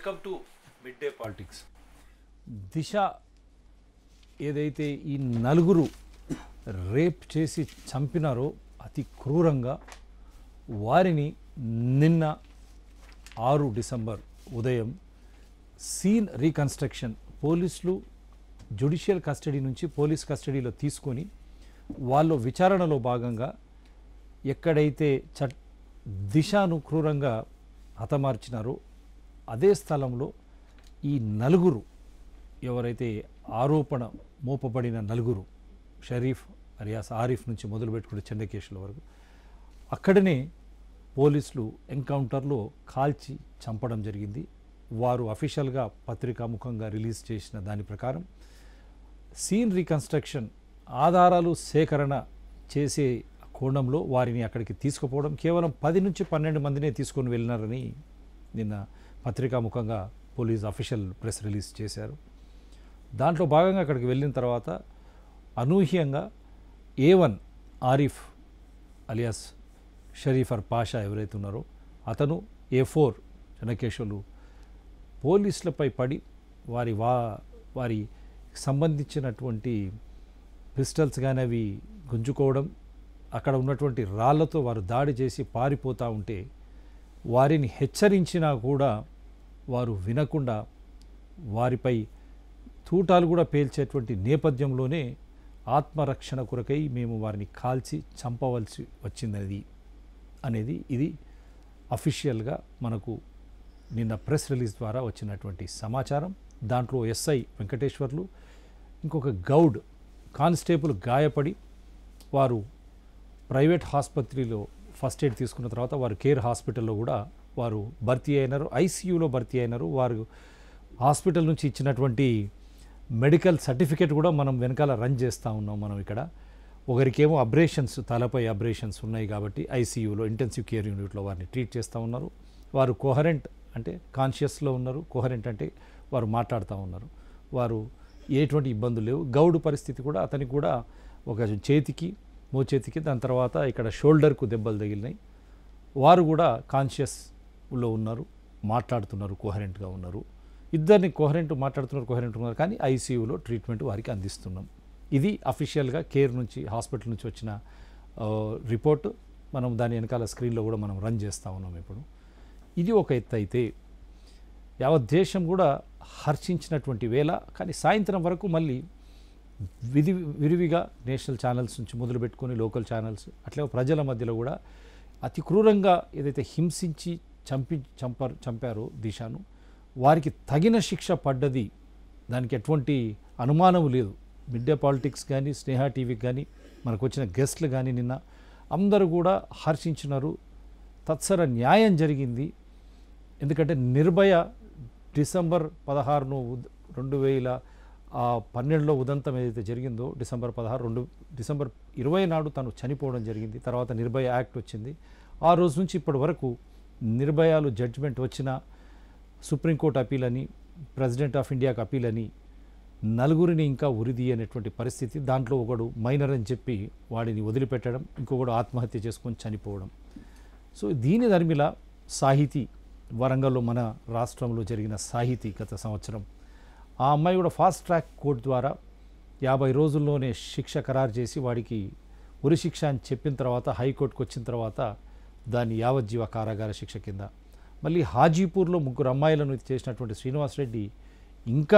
Welcome to mid day politics Disha ఏదైతే ఈ నలుగురు రేప్ చేసి చంపినారో అతి క్రూరంగా వారిని నిన్న ఆరు డిసెంబర్ ఉదయం సీన్ రీకన్స్ట్రక్షన్ పోలీసులు జ్యుడిషియల్ కస్టడీ నుంచి పోలీస్ కస్టడీలో తీసుకొని వాళ్ళు విచారణలో భాగంగా ఎక్కడైతే చట్ దిశను క్రూరంగా హతమార్చినారో అదే స్థలంలో ఈ నలుగురు ఎవరైతే ఆరోపణ మోపబడిన నలుగురు షరీఫ్ అరియాస్ ఆరిఫ్ నుంచి మొదలు పెట్టుకుని చెండకేశ్వర వరకు అక్కడనే పోలీసులు ఎన్కౌంటర్లో కాల్చి చంపడం జరిగింది వారు అఫీషియల్గా పత్రికాముఖంగా రిలీజ్ చేసిన దాని ప్రకారం సీన్ రీకన్స్ట్రక్షన్ ఆధారాలు సేకరణ చేసే కోణంలో వారిని అక్కడికి తీసుకుపోవడం కేవలం పది నుంచి పన్నెండు మందినే తీసుకొని వెళ్ళినారని నిన్న పత్రికాముఖంగా పోలీస్ అఫీషియల్ ప్రెస్ రిలీజ్ చేశారు దాంట్లో భాగంగా అక్కడికి వెళ్ళిన తర్వాత అనూహ్యంగా ఏ వన్ ఆరిఫ్ అలియాస్ షరీఫర్ పాషా ఎవరైతే ఉన్నారో అతను ఏ ఫోర్ చెనకేశ్వరులు పోలీసులపై పడి వారి వా వారి సంబంధించినటువంటి పిస్టల్స్ కానీ అవి గుంజుకోవడం అక్కడ ఉన్నటువంటి రాళ్లతో వారు దాడి చేసి పారిపోతూ ఉంటే వారిని హెచ్చరించినా కూడా వారు వినకుండా వారిపై తూటాలు కూడా పేల్చేటువంటి నేపథ్యంలోనే ఆత్మరక్షణ కొరకై మేము వారిని కాల్చి చంపవలసి వచ్చింది అనేది ఇది అఫీషియల్గా మనకు నిన్న ప్రెస్ రిలీజ్ ద్వారా వచ్చినటువంటి సమాచారం దాంట్లో ఎస్ఐ వెంకటేశ్వర్లు ఇంకొక గౌడ్ కానిస్టేబుల్ గాయపడి వారు ప్రైవేట్ ఆసుపత్రిలో ఫస్ట్ ఎయిడ్ తీసుకున్న తర్వాత వారు కేర్ హాస్పిటల్లో కూడా వారు భర్తీ అయినారు ఐసీయూలో భర్తీ అయినారు వారు హాస్పిటల్ నుంచి ఇచ్చినటువంటి మెడికల్ సర్టిఫికేట్ కూడా మనం వెనకాల రన్ చేస్తూ ఉన్నాం మనం ఇక్కడ ఒకరికేమో అబ్రేషన్స్ తలపై అబ్రేషన్స్ ఉన్నాయి కాబట్టి ఐసీయూలో ఇంటెన్సివ్ కేర్ యూనిట్లో వారిని ట్రీట్ చేస్తూ ఉన్నారు వారు కోహరెంట్ అంటే కాన్షియస్లో ఉన్నారు కోహరెంట్ అంటే వారు మాట్లాడుతూ ఉన్నారు వారు ఎటువంటి ఇబ్బందులు లేవు గౌడు పరిస్థితి కూడా అతనికి కూడా ఒక చేతికి మోచేతికి దాని తర్వాత ఇక్కడ షోల్డర్కు దెబ్బలు తగిలినాయి వారు కూడా కాన్షియస్లో ఉన్నారు మాట్లాడుతున్నారు కోహరెంట్గా ఉన్నారు ఇద్దరిని కోహరెంట్ మాట్లాడుతున్నారు కోహరెంట్ ఉన్నారు కానీ ఐసీయూలో ట్రీట్మెంట్ వారికి అందిస్తున్నాం ఇది అఫీషియల్గా కేర్ నుంచి హాస్పిటల్ నుంచి వచ్చిన ఆ, రిపోర్ట్ మనం దాని వెనకాల స్క్రీన్లో కూడా మనం రన్ చేస్తూ ఉన్నాం ఇప్పుడు ఇది ఒక ఎత్తు అయితే యావత్ దేశం కూడా హర్షించినటువంటి వేళ కానీ సాయంత్రం వరకు మళ్ళీ విధి విరివిగా నేషనల్ ఛానల్స్ నుంచి మొదలు పెట్టుకొని లోకల్ ఛానల్స్ అట్లే ప్రజల మధ్యలో కూడా అతి క్రూరంగా ఏదైతే హింసించి చంపి చంపారు చంపారో దిశాను వారికి తగిన శిక్ష పడ్డది దానికి ఎటువంటి అనుమానం లేదు మిడ్ డే పాలిటిక్స్ కానీ స్నేహ టీవీకి కానీ మనకు వచ్చిన గెస్ట్లు కానీ నిన్న అందరూ కూడా హర్షించినారు తత్సర న్యాయం జరిగింది ఎందుకంటే నిర్భయ డిసెంబర్ పదహారును ఉద్- రెండు వేల ఆ, పన్నెండులో ఉదంతం ఏదైతే జరిగిందో డిసెంబర్ పదహారు రెండు డిసెంబర్ ఇరవై నాడు తను చనిపోవడం జరిగింది తర్వాత నిర్భయ యాక్ట్ వచ్చింది ఆ రోజు నుంచి ఇప్పటి వరకు నిర్భయాలు జడ్జిమెంట్ వచ్చిన సుప్రీంకోర్టు అపీల్ అని ప్రెసిడెంట్ ఆఫ్ ఇండియాకి అపీల్ అని నలుగురిని ఇంకా ఉరిది అనేటువంటి పరిస్థితి దాంట్లో ఒకడు మైనర్ అని చెప్పి వాడిని వదిలిపెట్టడం ఇంకొకడు ఆత్మహత్య చేసుకొని చనిపోవడం సో దీని ధర్మిల సాహితీ వరంగల్లో మన రాష్ట్రంలో జరిగిన సాహితీ గత సంవత్సరం ఆ అమ్మాయి కూడా ఫాస్ట్ ట్రాక్ కోర్టు ద్వారా యాభై రోజుల్లోనే శిక్ష ఖరారు చేసి వాడికి ఉరి శిక్ష అని చెప్పిన తర్వాత హైకోర్టుకు వచ్చిన తర్వాత దాన్ని యావజ్జీవ కారాగార శిక్ష కింద మళ్ళీ హాజీపూర్లో ముగ్గురు అమ్మాయిలను చేసినటువంటి శ్రీనివాస్ రెడ్డి ఇంకా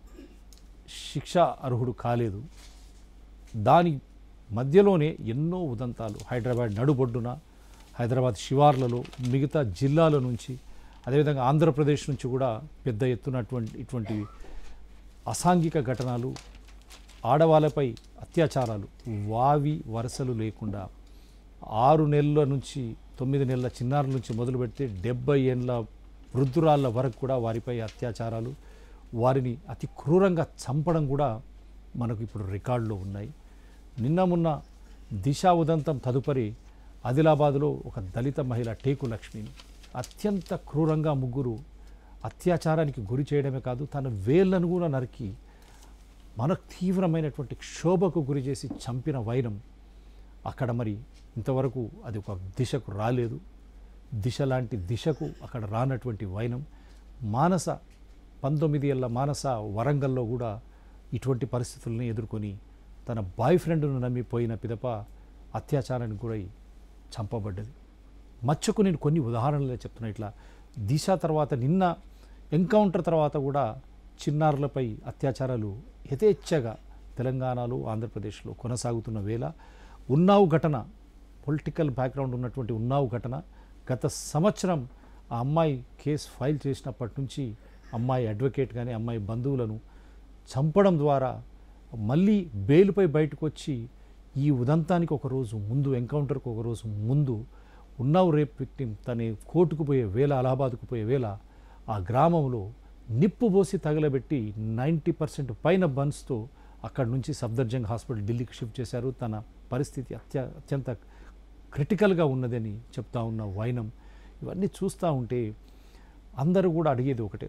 శిక్ష అర్హుడు కాలేదు దాని మధ్యలోనే ఎన్నో ఉదంతాలు హైదరాబాద్ నడుబొడ్డున హైదరాబాద్ శివార్లలో మిగతా జిల్లాల నుంచి అదేవిధంగా ఆంధ్రప్రదేశ్ నుంచి కూడా పెద్ద ఎత్తున అటువంటి ఇటువంటి అసాంఘిక ఘటనలు ఆడవాళ్ళపై అత్యాచారాలు వావి వరుసలు లేకుండా ఆరు నెలల నుంచి తొమ్మిది నెలల చిన్నారుల నుంచి మొదలు పెడితే డెబ్బై ఏళ్ళ వృద్ధురాళ్ళ వరకు కూడా వారిపై అత్యాచారాలు వారిని అతి క్రూరంగా చంపడం కూడా మనకు ఇప్పుడు రికార్డులో ఉన్నాయి నిన్న మొన్న దిశా ఉదంతం తదుపరి ఆదిలాబాదులో ఒక దళిత మహిళ టేకు లక్ష్మిని అత్యంత క్రూరంగా ముగ్గురు అత్యాచారానికి గురి చేయడమే కాదు తన వేళ్లను కూడా నరికి మనకు తీవ్రమైనటువంటి క్షోభకు గురి చేసి చంపిన వైరం అక్కడ మరి ఇంతవరకు అది ఒక దిశకు రాలేదు దిశ లాంటి దిశకు అక్కడ రానటువంటి వైనం మానస పంతొమ్మిది ఏళ్ళ మానస వరంగల్లో కూడా ఇటువంటి పరిస్థితులను ఎదుర్కొని తన బాయ్ ఫ్రెండ్ను నమ్మిపోయిన పిదప అత్యాచారానికి గురై చంపబడ్డది మచ్చకు నేను కొన్ని ఉదాహరణలే చెప్తున్నా ఇట్లా దిశ తర్వాత నిన్న ఎన్కౌంటర్ తర్వాత కూడా చిన్నారులపై అత్యాచారాలు యథేచ్ఛగా తెలంగాణలో ఆంధ్రప్రదేశ్లో కొనసాగుతున్న వేళ ఉన్నావు ఘటన పొలిటికల్ బ్యాక్గ్రౌండ్ ఉన్నటువంటి ఉన్నావు ఘటన గత సంవత్సరం ఆ అమ్మాయి కేసు ఫైల్ చేసినప్పటి నుంచి అమ్మాయి అడ్వకేట్ కానీ అమ్మాయి బంధువులను చంపడం ద్వారా మళ్ళీ బెయిల్పై బయటకు వచ్చి ఈ ఉదంతానికి ఒక రోజు ముందు ఎన్కౌంటర్కి ఒక రోజు ముందు ఉన్నావు రేప్ విక్టిమ్ తన కోర్టుకు పోయే వేళ అలహాబాద్కు పోయే వేళ ఆ గ్రామంలో నిప్పు పోసి తగలబెట్టి నైంటీ పర్సెంట్ పైన బన్స్తో అక్కడి నుంచి సఫ్దర్జంగ్ హాస్పిటల్ ఢిల్లీకి షిఫ్ట్ చేశారు తన పరిస్థితి అత్య అత్యంత క్రిటికల్గా ఉన్నదని చెప్తా ఉన్న వైనం ఇవన్నీ చూస్తూ ఉంటే అందరూ కూడా అడిగేది ఒకటే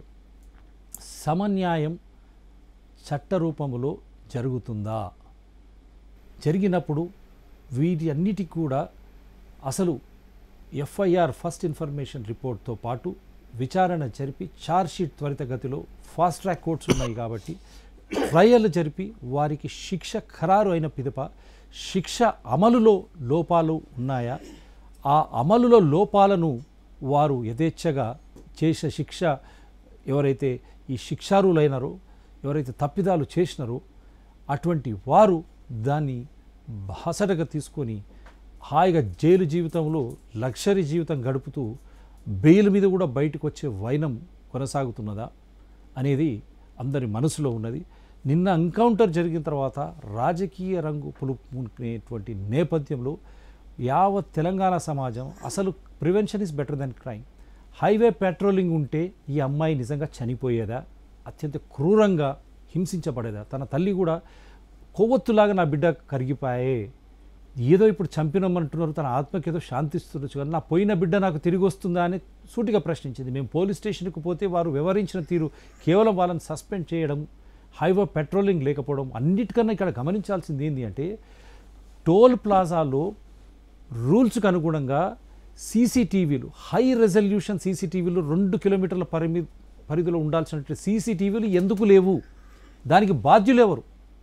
సమన్యాయం చట్ట రూపంలో జరుగుతుందా జరిగినప్పుడు వీటి అన్నిటికి కూడా అసలు ఎఫ్ఐఆర్ ఫస్ట్ ఇన్ఫర్మేషన్ రిపోర్ట్తో పాటు విచారణ జరిపి ఛార్జ్షీట్ త్వరితగతిలో ఫాస్ట్ ట్రాక్ కోర్ట్స్ ఉన్నాయి కాబట్టి ట్రయల్ జరిపి వారికి శిక్ష ఖరారు అయిన పిదప శిక్ష అమలులో లోపాలు ఉన్నాయా ఆ అమలులో లోపాలను వారు యథేచ్ఛగా చేసే శిక్ష ఎవరైతే ఈ శిక్షారులైనారో ఎవరైతే తప్పిదాలు చేసినారో అటువంటి వారు దాన్ని బాసటగా తీసుకొని హాయిగా జైలు జీవితంలో లగ్జరీ జీవితం గడుపుతూ బెయిల్ మీద కూడా బయటకు వచ్చే వైనం కొనసాగుతున్నదా అనేది అందరి మనసులో ఉన్నది నిన్న ఎన్కౌంటర్ జరిగిన తర్వాత రాజకీయ రంగు పులుపుకునేటువంటి నేపథ్యంలో యావత్ తెలంగాణ సమాజం అసలు prevention is better than crime highway patrolling ఉంటే ఈ అమ్మాయి నిజంగా చనిపోయేదా అత్యంత క్రూరంగా హింసించబడేదా తన తల్లి కూడా కొవ్వొత్తులాగా నా బిడ్డ కరిగిపోయే ఏదో ఇప్పుడు చంపినామంటున్నారు తన ఆత్మకి ఏదో శాంతిస్తుండొచ్చు కానీ నా పోయిన బిడ్డ నాకు తిరిగి వస్తుందా అని సూటిగా ప్రశ్నించింది మేము పోలీస్ స్టేషన్కి పోతే వారు వివరించిన తీరు కేవలం వాళ్ళని సస్పెండ్ చేయడం హైవే పెట్రోలింగ్ లేకపోవడం అన్నిటికన్నా ఇక్కడ గమనించాల్సింది ఏంటి అంటే టోల్ ప్లాజాలో రూల్స్కి అనుగుణంగా సీసీటీవీలు హై రెజల్యూషన్ సీసీటీవీలు రెండు కిలోమీటర్ల పరిమి పరిధిలో ఉండాల్సినటువంటి సీసీటీవీలు ఎందుకు లేవు దానికి బాధ్యులు ఎవరు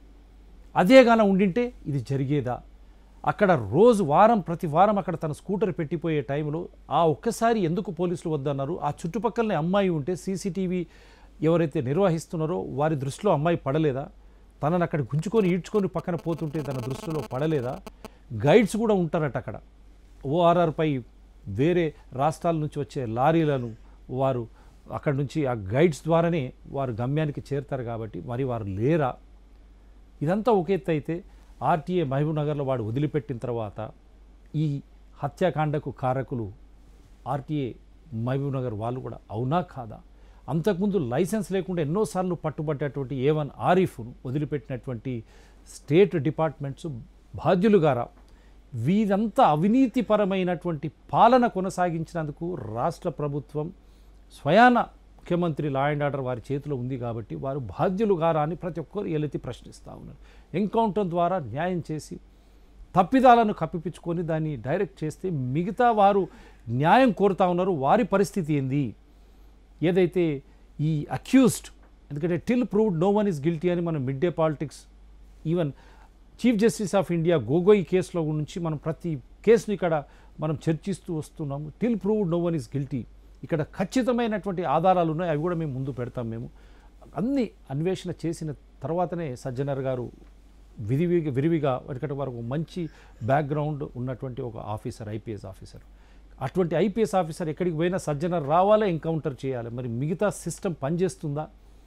అదే గాన ఉండింటే ఇది జరిగేదా అక్కడ రోజు వారం ప్రతి వారం అక్కడ తన స్కూటర్ పెట్టిపోయే టైంలో ఆ ఒక్కసారి ఎందుకు పోలీసులు వద్దన్నారు ఆ చుట్టుపక్కలనే అమ్మాయి ఉంటే సీసీటీవీ ఎవరైతే నిర్వహిస్తున్నారో వారి దృష్టిలో అమ్మాయి పడలేదా తనని అక్కడ గుంజుకొని ఈడ్చుకొని పక్కన పోతుంటే తన దృష్టిలో పడలేదా గైడ్స్ కూడా ఉంటారట అక్కడ ఓఆర్ఆర్పై వేరే రాష్ట్రాల నుంచి వచ్చే లారీలను వారు అక్కడ నుంచి ఆ గైడ్స్ ద్వారానే వారు గమ్యానికి చేరుతారు కాబట్టి మరి వారు లేరా ఇదంతా ఒక ఎత్తు అయితే ఆర్టీఏ మహబూబ్ నగర్లో వాడు వదిలిపెట్టిన తర్వాత ఈ హత్యాకాండకు కారకులు ఆర్టీఏ మహబూబ్ నగర్ వాళ్ళు కూడా అవునా కాదా అంతకుముందు లైసెన్స్ లేకుండా ఎన్నోసార్లు పట్టుబట్టేటువంటి ఏ వన్ ఆరిఫ్ను వదిలిపెట్టినటువంటి స్టేట్ డిపార్ట్మెంట్స్ బాధ్యులుగారా వీరంతా అవినీతిపరమైనటువంటి పాలన కొనసాగించినందుకు రాష్ట్ర ప్రభుత్వం స్వయాన ముఖ్యమంత్రి లా అండ్ ఆర్డర్ వారి చేతిలో ఉంది కాబట్టి వారు బాధ్యులు గారా అని ప్రతి ఒక్కరు ఎలెత్తి ప్రశ్నిస్తూ ఉన్నారు ఎన్కౌంటర్ ద్వారా న్యాయం చేసి తప్పిదాలను కప్పిపించుకొని దాన్ని డైరెక్ట్ చేస్తే మిగతా వారు న్యాయం కోరుతా ఉన్నారు వారి పరిస్థితి ఏంది ఏదైతే ఈ అక్యూస్డ్ ఎందుకంటే till proved no one is guilty అని మనం mid day politics even chief justice of India Gogoi కేసులో నుంచి మనం ప్రతి కేసుని ఇక్కడ మనం చర్చిస్తూ వస్తున్నాము till proved no one is guilty ఇక్కడ ఖచ్చితమైనటువంటి ఆధారాలు ఉన్నాయి అవి కూడా మేము ముందు పెడతాం మేము అన్ని అన్వేషణ చేసిన తర్వాతనే సజ్జనర్ గారు విరివిగా విరివిగా వెనకటి వరకు మంచి బ్యాక్గ్రౌండ్ ఉన్నటువంటి ఒక ఆఫీసర్ ఐపీఎస్ ఆఫీసర్ అటువంటి ఐపీఎస్ ఆఫీసర్ ఎక్కడికి పోయినా సజ్జనర్ రావాలా ఎన్కౌంటర్ చేయాలి మరి మిగతా సిస్టమ్ పనిచేస్తుందా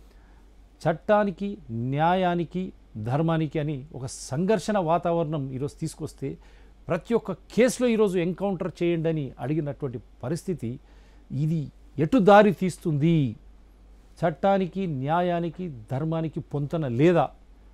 చట్టానికి న్యాయానికి ధర్మానికి అని ఒక సంఘర్షణ వాతావరణం ఈరోజు తీసుకొస్తే ప్రతి ఒక్క కేసులో ఈరోజు ఎన్కౌంటర్ చేయండి అని అడిగినటువంటి పరిస్థితి ఇది ఎటు దారి తీస్తుంది చట్టానికి న్యాయానికి ధర్మానికి పొంతన లేదా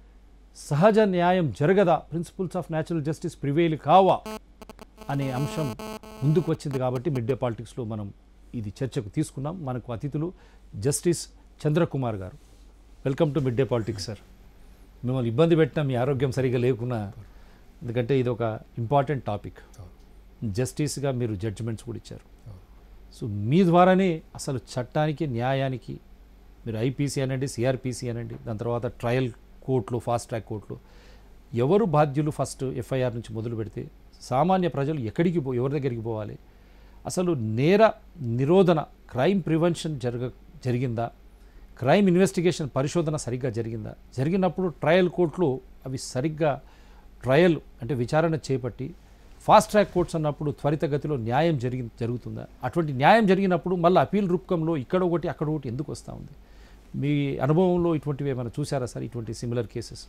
సహజ న్యాయం జరగదా principles of natural justice prevail కావా అనే అంశం ముందుకు వచ్చింది కాబట్టి మిడ్ డే పాలిటిక్స్లో మనం ఇది చర్చకు తీసుకున్నాం మనకు అతిథులు justice Chandrakumar garu welcome to mid day politics sir మిమ్మల్ని ఇబ్బంది పెట్టినా మీ ఆరోగ్యం సరిగా లేకున్నా ఎందుకంటే ఇది ఒక ఇంపార్టెంట్ టాపిక్ జస్టిస్గా మీరు జడ్జిమెంట్స్ కూడా ఇచ్చారు సో మీ ద్వారానే అసలు చట్టానికి న్యాయానికి మీరు ఐపీసీ అనండి సిఆర్పిసి అనండి దాని తర్వాత ట్రయల్ కోర్టులు ఫాస్ట్ ట్రాక్ కోర్టులు ఎవరు బాధ్యులు ఫస్ట్ ఎఫ్ఐఆర్ నుంచి మొదలు పెడితే సామాన్య ప్రజలు ఎక్కడికి పో ఎవరి దగ్గరికి పోవాలి అసలు నేర నిరోధన క్రైమ్ ప్రివెన్షన్ జరగ జరిగిందా క్రైమ్ ఇన్వెస్టిగేషన్ పరిశోధన సరిగ్గా జరిగిందా జరిగినప్పుడు ట్రయల్ కోర్టులు అవి సరిగ్గా ట్రయల్ అంటే విచారణ చేపట్టి ఫాస్ట్ ట్రాక్ కోర్ట్స్ అన్నప్పుడు త్వరితగతిలో న్యాయం జరిగి జరుగుతుందా అటువంటి న్యాయం జరిగినప్పుడు మళ్ళీ అపీల్ రూపకంలో ఇక్కడ ఒకటి అక్కడ ఒకటి ఎందుకు వస్తూ ఉంది మీ అనుభవంలో ఇటువంటివి ఏమైనా చూసారా సార్ ఇటువంటి సిమిలర్ కేసెస్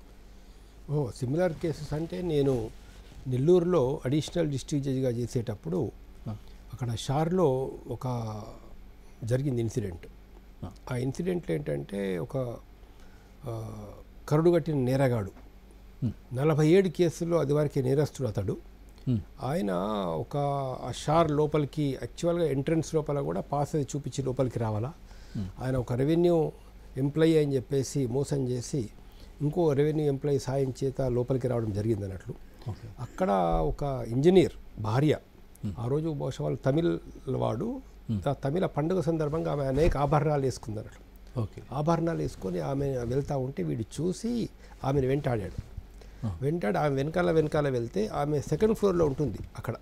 ఓ సిమిలర్ కేసెస్ అంటే నేను నెల్లూరులో అడిషనల్ డిస్ట్రిక్ట్ జడ్జిగా చేసేటప్పుడు ఆ. అక్కడ షార్లో ఒక జరిగింది ఇన్సిడెంట్ ఆ. ఆ ఇన్సిడెంట్లో ఏంటంటే ఒక ఆ, కరుడుగట్టిన నేరగాడు Hmm. నలభై ఏడు కేసుల్లో అది వరకే నేరస్తుడు అతడు Hmm. ఆయన ఒక ఆ షార్ లోపలికి యాక్చువల్గా ఎంట్రన్స్ లోపల కూడా పాస్ అది చూపించి లోపలికి రావాలా Hmm. ఆయన ఒక రెవెన్యూ ఎంప్లాయీ అని చెప్పేసి మోసం చేసి ఇంకో రెవెన్యూ ఎంప్లాయీ సాయం చేత లోపలికి రావడం జరిగింది అన్నట్లు ఓకే అక్కడ ఒక ఇంజనీర్ భార్య ఆ రోజు బహుశా వాళ్ళు తమిళ్ వాడు ఆ తమిళ పండుగ సందర్భంగా ఆమె అనేక ఆభరణాలు వేసుకుంది అన్నట్లు ఓకే ఆభరణాలు వేసుకొని ఆమె వెళ్తూ ఉంటే వీడు చూసి ఆమెను వెంటాడాడు ఆ. వెంటాడి ఆమె వెనకాల వెనకాల వెళ్తే ఆమె సెకండ్ ఫ్లోర్లో ఉంటుంది అక్కడ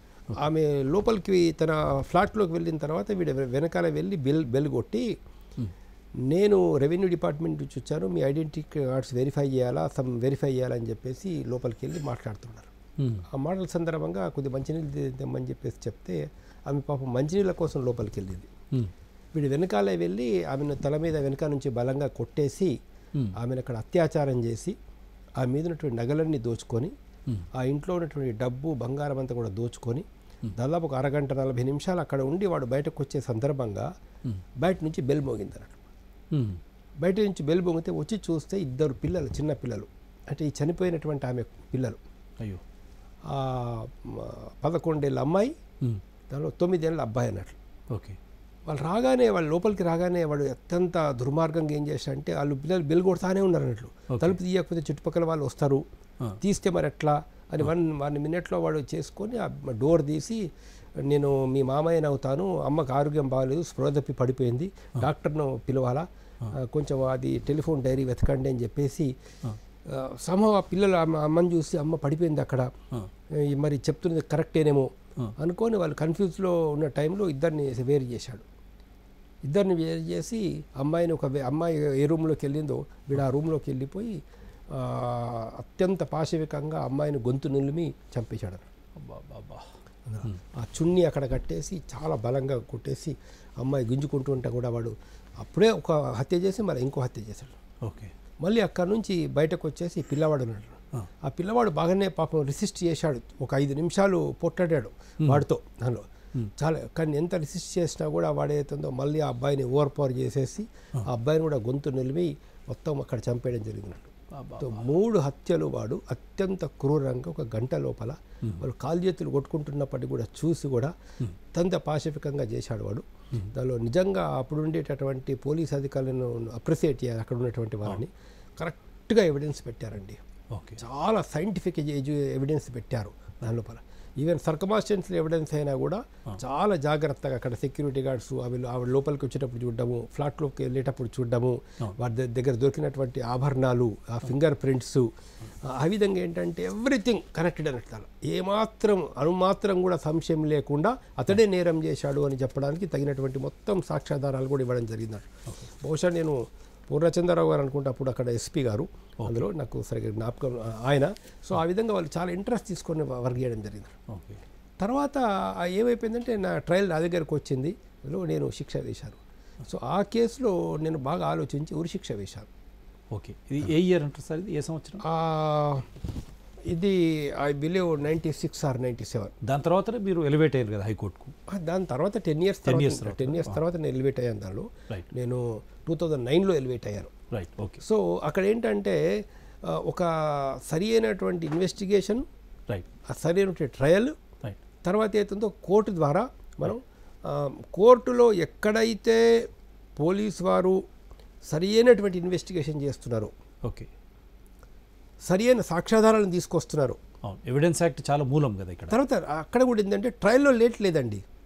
ఆమె లోపలికి తన ఫ్లాట్లోకి వెళ్ళిన తర్వాత వీడు వె- వెనకాల వెళ్ళి బెల్ బెల్ కొట్టి Hmm. నేను రెవెన్యూ డిపార్ట్మెంట్ నుంచి వచ్చాను మీ ఐడెంటిటీ కార్డ్స్ వెరిఫై చేయాలా సమ్ వెరిఫై చేయాలని చెప్పేసి లోపలికి వెళ్ళి మాట్లాడుతున్నారు Hmm. ఆ మాటల సందర్భంగా కొద్ది మంచినీళ్ళు తే- తెమ్మని చెప్పేసి చెప్తే ఆమె పాపం మంచినీళ్ళ కోసం లోపలికి వెళ్ళింది Hmm. వీడు వెనకాలే వెళ్ళి ఆమెను తల మీద వెనక నుంచి బలంగా కొట్టేసి Hmm. ఆమెను అక్కడ అత్యాచారం చేసి ఆ మీద ఉన్నటువంటి నగలన్నీ దోచుకొని Hmm. ఆ ఇంట్లో ఉన్నటువంటి డబ్బు బంగారం అంతా కూడా దోచుకొని దాదాపు ఒక అరగంట నలభై నిమిషాలు అక్కడ ఉండి వాడు బయటకు వచ్చే సందర్భంగా Hmm. బయట నుంచి బెల్ మోగింది అన్నట్టు Hmm. బయట నుంచి బెల్ మోగితే వచ్చి చూస్తే ఇద్దరు పిల్లలు చిన్న పిల్లలు అంటే ఈ చనిపోయినటువంటి ఆమె పిల్లలు అయ్యో ఆ మ, పదకొండేళ్ళ అమ్మాయి Hmm. దానిలో తొమ్మిదేళ్ళ అబ్బాయి అన్నట్లు ఓకే వాళ్ళు రాగానే వాళ్ళు లోపలికి రాగానే వాడు అత్యంత దుర్మార్గంగా ఏం చేశాడంటే వాళ్ళు పిల్లలు బెల్ కొడతానే ఉన్నారు అన్నట్లు Okay. తలుపు తీయకపోతే చుట్టుపక్కల వాళ్ళు వస్తారు Ah. తీస్తే మరి ఎట్లా అని వన్ వన్ మినిట్లో వాడు చేసుకొని ఆ డోర్ తీసి నేను మీ మామయ్యని అవుతాను అమ్మకు ఆరోగ్యం బాగాలేదు స్పృహ తప్పి పడిపోయింది డాక్టర్ను పిలవాలా ఆ, కొంచెం అది టెలిఫోన్ డైరీ వెతకండి అని చెప్పేసి Ah. సమూహ పిల్లలు అమ్మ అమ్మని చూసి అమ్మ పడిపోయింది అక్కడ Ah. ఈ మరి చెప్తున్నది కరెక్టేనేమో Ah. అనుకొని వాళ్ళు కన్ఫ్యూజ్లో ఉన్న టైంలో ఇద్దరిని వేరు చేశాడు ఇద్దరిని వేరు చేసి అమ్మాయిని ఒక వే- అమ్మాయి ఏ రూమ్లోకి వెళ్ళిందో వీడు ఆ రూమ్లోకి వెళ్ళిపోయి ఆ, అత్యంత పాశవికంగా అమ్మాయిని గొంతు నులిమి చంపేశాడు అబ్బా అబ్బా ఆ చున్నీ అక్కడ కట్టేసి చాలా బలంగా కొట్టేసి అమ్మాయి గుంజుకుంటూ ఉంటే కూడా వాడు అప్పుడే ఒక హత్య చేసి మళ్ళీ ఇంకో హత్య చేశాడు ఓకే మళ్ళీ అక్కడ నుంచి బయటకు వచ్చేసి పిల్లవాడు ఉన్నాడు ఆ. ఆ పిల్లవాడు బాగానే పాపం రిసిస్ట్ చేశాడు ఒక ఐదు నిమిషాలు పొట్టాడాడు వాడితో దానిలో చాలా కానీ ఎంత రిసిస్ట్ చేసినా కూడా వాడేతుందో మళ్ళీ ఆ అబ్బాయిని ఓవర్ పవర్ చేసేసి ఆ అబ్బాయిని కూడా గొంతు నిలిమి మొత్తం అక్కడ చంపేయడం జరిగినట్టు అబ్బా సో మూడు హత్యలు వాడు అత్యంత క్రూరంగా ఒక గంట లోపల వాళ్ళు కాలు చేతులు కొట్టుకుంటున్నప్పటికీ కూడా చూసి కూడా అత్యంత పాశవికంగా చేశాడు వాడు దానిలో నిజంగా అప్పుడు ఉండేటటువంటి పోలీస్ అధికారులను అప్రిసియేట్ చేయాలి అక్కడ ఉన్నటువంటి వాళ్ళని కరెక్ట్గా ఎవిడెన్స్ పెట్టారండి ఓకే చాలా సైంటిఫిక్ ఎవిడెన్స్ పెట్టారు దాని లోపల ఈవెన్ సర్కమాస్టెన్షియల్ ఎవిడెన్స్ అయినా కూడా చాలా జాగ్రత్తగా అక్కడ సెక్యూరిటీ గార్డ్స్ అవి ఆవిడ లోపలికి వచ్చేటప్పుడు చూడడము ఫ్లాట్లోకి వెళ్ళేటప్పుడు చూడడము వారి ద- దగ్గర దొరికినటువంటి ఆభరణాలు ఆ ఫింగర్ ప్రింట్స్ ఆ విధంగా ఏంటంటే ఎవ్రీథింగ్ కనెక్టెడ్ అన్నట్టు ఏమాత్రం అణుమాత్రం కూడా సంశయం లేకుండా అతడే నేరం చేశాడు అని చెప్పడానికి తగినటువంటి మొత్తం సాక్ష్యాధారాలు కూడా ఇవ్వడం జరిగింది బహుశా నేను పూర్ణచంద్రరావు గారు అనుకుంటే అప్పుడు అక్కడ ఎస్పీ గారు అందులో నాకు సరిగ్గా జ్ఞాపకం ఆయన సో ఆ విధంగా వాళ్ళు చాలా ఇంట్రెస్ట్ తీసుకొని వర్క్ చేయడం జరిగింది ఓకే తర్వాత ఆ ఏమైపోయిందంటే నా ట్రయల్ నా దగ్గరకు వచ్చింది అందులో నేను శిక్ష వేశాను సో ఆ కేసులో నేను బాగా ఆలోచించి ఉరి శిక్ష వేశాను ఓకే ఇది ఏ ఇయర్ అంటారు సార్ ఇది ఏ సంవత్సరం ఆ, ఇది I believe ninety six or ninety seven దాని తర్వాతనే మీరు ఎలివేట్ అయ్యారు కదా హైకోర్టుకు దాని తర్వాత టెన్ ఇయర్స్ 10 years తర్వాత తర్వాత. టెన్ ఇయర్స్ తర్వాత నేను ఎలివేట్ అయ్యాను దానిలో రైట్ నేను టూ థౌజండ్ నైన్లో ఎలివేట్ అయ్యాను రైట్ ఓకే సో అక్కడ ఏంటంటే ఆ, ఒక సరి అయినటువంటి ఇన్వెస్టిగేషన్ రైట్ ఆ సరి అయినటువంటి ట్రయల్ రైట్ తర్వాత ఏతుందో కోర్టు ద్వారా మనం ఆ, కోర్టులో ఎక్కడైతే పోలీస్ వారు సరి అయినటువంటి ఇన్వెస్టిగేషన్ చేస్తున్నారు ఓకే సరి అయిన సాక్ష్యాధారాలను తీసుకొస్తున్నారు అవును ఎవిడెన్స్ యాక్ట్ చాలా మూలం కదా ఇక్కడ తర్వాత అక్కడ కూడా ఏంటంటే ట్రయల్లో లేట్ లేదండి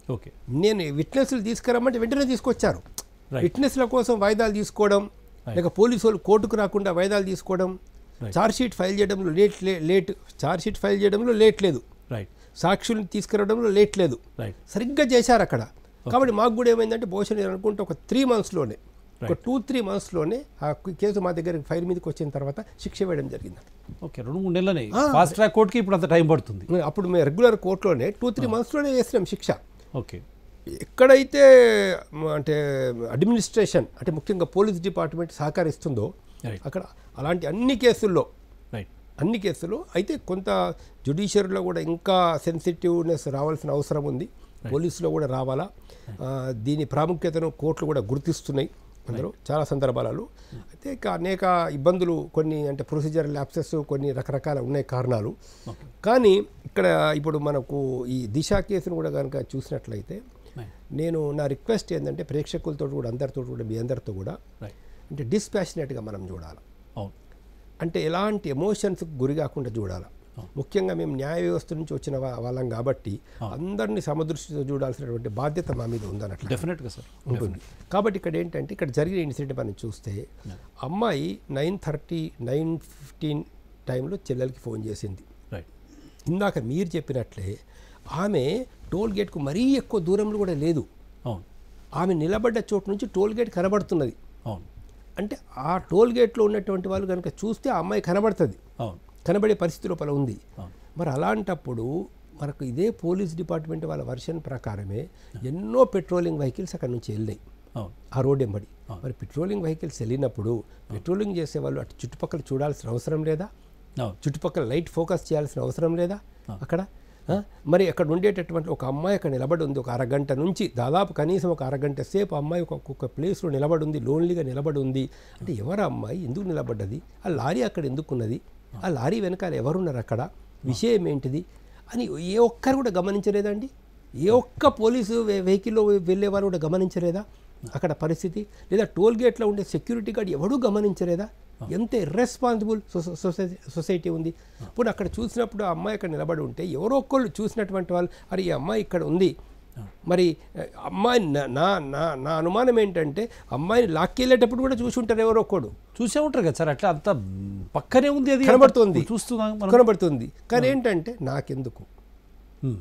ఓకే నేను విట్నెస్లు తీసుకురమ్మంటే వెంటనే తీసుకొచ్చారు Right. విట్నెస్ల కోసం వాయిదాలు తీసుకోవడం Right. లేక పోలీసు వాళ్ళు కోర్టుకు రాకుండా వాయిదాలు తీసుకోవడం Right. ఛార్జ్ షీట్ ఫైల్ చేయడంలో లేట్ లే- లేట్ ఛార్జ్ షీట్ ఫైల్ చేయడంలో లేట్ లేదు రైట్ సాక్షుల్ని తీసుకురావడంలో లేట్ లేదు రైట్ సరిగ్గా చేశారు అక్కడ కాబట్టి మాకు కూడా ఏమైందంటే బహుశా నేను అనుకుంటే ఒక త్రీ మంత్స్లోనే ఒక Right. టూ త్రీ మంత్స్లోనే ఆ కేసు మా దగ్గర ఫైల్ మీదకి వచ్చిన తర్వాత శిక్ష వేయడం జరిగింది ఓకే రెండు మూడు నెలలనే ఆ. ఫాస్ట్ ట్రాక్ కోర్టుకి ఇప్పుడు అంత టైం పడుతుంది అప్పుడు మేము రెగ్యులర్ కోర్టులోనే టూ త్రీ మంత్స్లోనే వేసినాం శిక్ష ఓకే ఎక్కడైతే మ, అంటే అడ్మినిస్ట్రేషన్ అంటే ముఖ్యంగా పోలీస్ డిపార్ట్మెంట్ సహకరిస్తుందో రైట్ అక్కడ అలాంటి అన్ని కేసుల్లో రైట్ అన్ని కేసులు అయితే కొంత జుడిషియరీలో కూడా ఇంకా సెన్సిటివ్నెస్ రావాల్సిన అవసరం ఉంది పోలీసులో కూడా రావాలా ఆ, దీని ప్రాముఖ్యతను కోర్టులు కూడా గుర్తిస్తున్నాయి అందులో చాలా సందర్భాలలో అయితే ఇక అనేక ఇబ్బందులు కొన్ని అంటే ప్రొసీజర్ ల్యాప్సెస్ కొన్ని రకరకాల ఉన్నాయి కారణాలు ఓకే కానీ ఇక్కడ ఇప్పుడు మనకు ఈ దిశ కేసును కూడా కనుక చూసినట్లయితే రైట్ నేను నా రిక్వెస్ట్ ఏంటంటే ప్రేక్షకులతో కూడా అందరితో కూడా మీ అందరితో కూడా రైట్ అంటే డిస్పాషనేట్గా మనం చూడాలి అవును అంటే ఎలాంటి ఎమోషన్స్కి గురి కాకుండా చూడాలి ముఖ్యంగా మేము న్యాయ వ్యవస్థ నుంచి వచ్చిన వా- వాళ్ళం కాబట్టి అందరినీ సమదృష్టితో చూడాల్సినటువంటి బాధ్యత మా మీద ఉందన్నట్లు డెఫినెట్గా సార్ ఉంటుంది కాబట్టి ఇక్కడ ఏంటంటే ఇక్కడ జరిగిన ఇన్సిడెంట్ మనం చూస్తే అమ్మాయి నైన్ థర్టీ నైన్ ఫిఫ్టీన్ టైంలో చెల్లెలకి ఫోన్ చేసింది రైట్ ఇందాక మీరు చెప్పినట్లే ఆమె టోల్ గేట్కు మరీ ఎక్కువ దూరంలో కూడా లేదు అవును ఆమె నిలబడ్డ చోటు నుంచి టోల్ గేట్ కనబడుతున్నది అవును అంటే ఆ టోల్ గేట్లో ఉన్నటువంటి వాళ్ళు కనుక చూస్తే ఆ అమ్మాయి కనబడుతుంది అవును కనబడే పరిస్థితి లోపల ఉంది అవును మరి అలాంటప్పుడు మనకు ఇదే పోలీస్ డిపార్ట్మెంట్ వాళ్ళ వర్షన్ ప్రకారమే ఎన్నో పెట్రోలింగ్ వెహికల్స్ అక్కడ నుంచి వెళ్ళినాయి అవును ఆ రోడ్ ఎంబడి మరి పెట్రోలింగ్ వెహికల్స్ వెళ్ళినప్పుడు పెట్రోలింగ్ చేసే వాళ్ళు అటు చుట్టుపక్కల చూడాల్సిన అవసరం లేదా అవును చుట్టుపక్కల లైట్ ఫోకస్ చేయాల్సిన అవసరం లేదా అక్కడ ఆ? మరి అక్కడ ఉండేటటువంటి ఒక అమ్మాయి అక్కడ నిలబడి ఉంది ఒక అరగంట నుంచి దాదాపు కనీసం ఒక అరగంట సేపు అమ్మాయి ఒక ఒక ప్లేస్లో నిలబడి ఉంది లోన్లీగా నిలబడి ఉంది అంటే ఎవరు అమ్మాయి ఎందుకు నిలబడ్డది ఆ లారీ అక్కడ ఎందుకున్నది ఆ లారీ వెనకాల ఎవరున్నారు అక్కడ విషయం ఏంటిది అని ఏ ఒక్కరు కూడా గమనించలేదండి ఏ ఒక్క పోలీసు వె- వెహికల్లో వెళ్ళే వారు కూడా గమనించలేదా అక్కడ పరిస్థితి లేదా టోల్ గేట్లో ఉండే సెక్యూరిటీ గార్డ్ ఎవడూ గమనించలేదా ఎంత ఇర్రెస్పాన్సిబుల్ సొసైటీ సొసైటీ ఉంది ఇప్పుడు అక్కడ చూసినప్పుడు ఆ అమ్మాయి అక్కడ నిలబడి ఉంటే ఎవరో ఒక్కళ్ళు చూసినటువంటి వాళ్ళు అరే ఈ అమ్మాయి ఇక్కడ ఉంది మరి ఆ, అమ్మాయి నా నా- నా నా అనుమానం ఏంటంటే అమ్మాయిని లాక్కెళ్ళేటప్పుడు కూడా చూసి ఉంటారు ఎవరో ఒక్కడు చూసే ఉంటారు కదా సార్ అట్లా అంత పక్కనే ఉంది అది కనబడుతుంది. చూస్తున్నాం మనం కనబడుతుంది కానీ ఏంటంటే నాకెందుకు ఉమ్.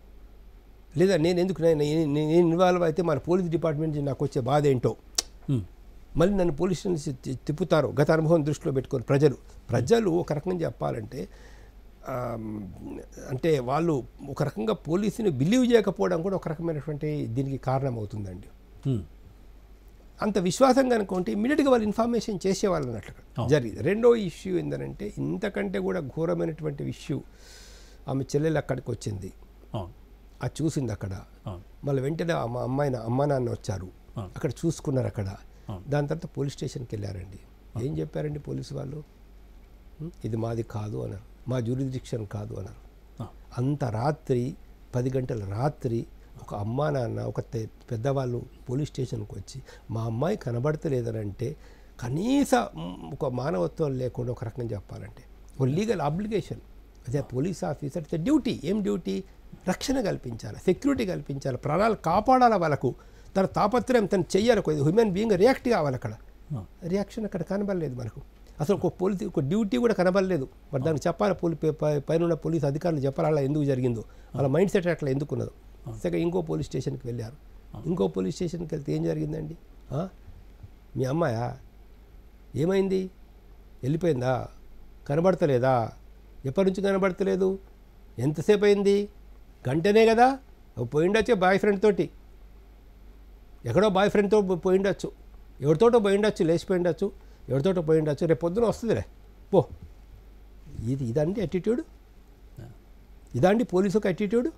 లేదా నేను ఎందుకు నేను నేను ఇన్వాల్వ్ అయితే మన పోలీస్ డిపార్ట్మెంట్ నుంచి నాకు వచ్చే బాధ ఏంటో ఉమ్. మళ్ళీ నన్ను పోలీస్ స్టేషన్ తి- తిప్పుతారు గత అనుభవం దృష్టిలో పెట్టుకొని ప్రజలు ప్రజలు ఒక రకంగా చెప్పాలంటే ఆమ్, అంటే వాళ్ళు ఒక రకంగా పోలీసుని బిలీవ్ చేయకపోవడం కూడా ఒక రకమైనటువంటి దీనికి కారణం అవుతుందండి ఉమ్. అంత విశ్వాసం కనుక ఉంటే ఇమీడియట్గా వాళ్ళు ఇన్ఫర్మేషన్ చేసేవాళ్ళు అన్నట్లుగా జరిగింది రెండో ఇష్యూ ఏంటంటే ఇంతకంటే కూడా ఘోరమైనటువంటి ఇష్యూ ఆమె చెల్లెలు అక్కడికి వచ్చింది అవును అది చూసింది అక్కడ అవును మళ్ళీ వెంటనే ఆ మా అమ్మాయిన అమ్మ నాన్న వచ్చారు అవును. అక్కడ చూసుకున్నారు అక్కడ అవును. దాని తర్వాత పోలీస్ స్టేషన్కి వెళ్ళారండి ఏం చెప్పారండి పోలీసు వాళ్ళు "ఉం, ఇది మాది కాదు అన్నారు మా జ్యూరిడిక్షన్ కాదు అన్నారు ఆ. అంత రాత్రి పది గంటల రాత్రి ఒక అమ్మా నాన్న ఒక తె- పెద్దవాళ్ళు పోలీస్ స్టేషన్కి వచ్చి మా అమ్మాయి కనబడతలేదని అంటే కనీస మ్, ఒక మానవత్వం లేకుండా ఒక రకంగా చెప్పాలంటే ఒక లీగల్ అబ్లిగేషన్ అదే పోలీస్ ఆఫీసర్ ఇట్స్ డ్యూటీ ఏం డ్యూటీ రక్షణ కల్పించాలి సెక్యూరిటీ కల్పించాలి ప్రాణాలు కాపాడాలి వాళ్ళకు తన తాపత్రయం తను చెయ్యాలి ఒక హ్యూమన్ బీయింగ్ రియాక్ట్ కావాలి అక్కడ ఆ. రియాక్షన్ అక్కడ కనబడలేదు మనకు అసలు ఒక పోలీస్ ఒక డ్యూటీ కూడా కనబడలేదు మరి దానికి చెప్పాలి పోలీ పై- పైన ఉన్న పోలీస్ అధికారులు చెప్పాలి అలా ఎందుకు జరిగిందో వాళ్ళ మైండ్ సెట్ అట్లా ఎందుకు ఉన్నదో సరే ఇంకో పోలీస్ స్టేషన్కి వెళ్ళారు ఇంకో పోలీస్ స్టేషన్కి వెళ్తే ఏం జరిగిందండి ఆ? మీ అమ్మాయా ఏమైంది వెళ్ళిపోయిందా కనబడతలేదా ఎప్పటి నుంచి కనబడతలేదు ఎంతసేపు అయింది గంటనే కదా పోయిండొచ్చే బాయ్ ఫ్రెండ్ తోటి ఎక్కడో బాయ్ ఫ్రెండ్తో పోయిండొచ్చు ఎవరితోటో పోయిండొచ్చు లేచిపోయిండొచ్చు ఎవరితోటో పోయిండొచ్చు రేపు పొద్దున వస్తుందిలే పో ఇది ఇదండి అటిట్యూడ్ ఇదండి పోలీసు ఒక అటిట్యూడ్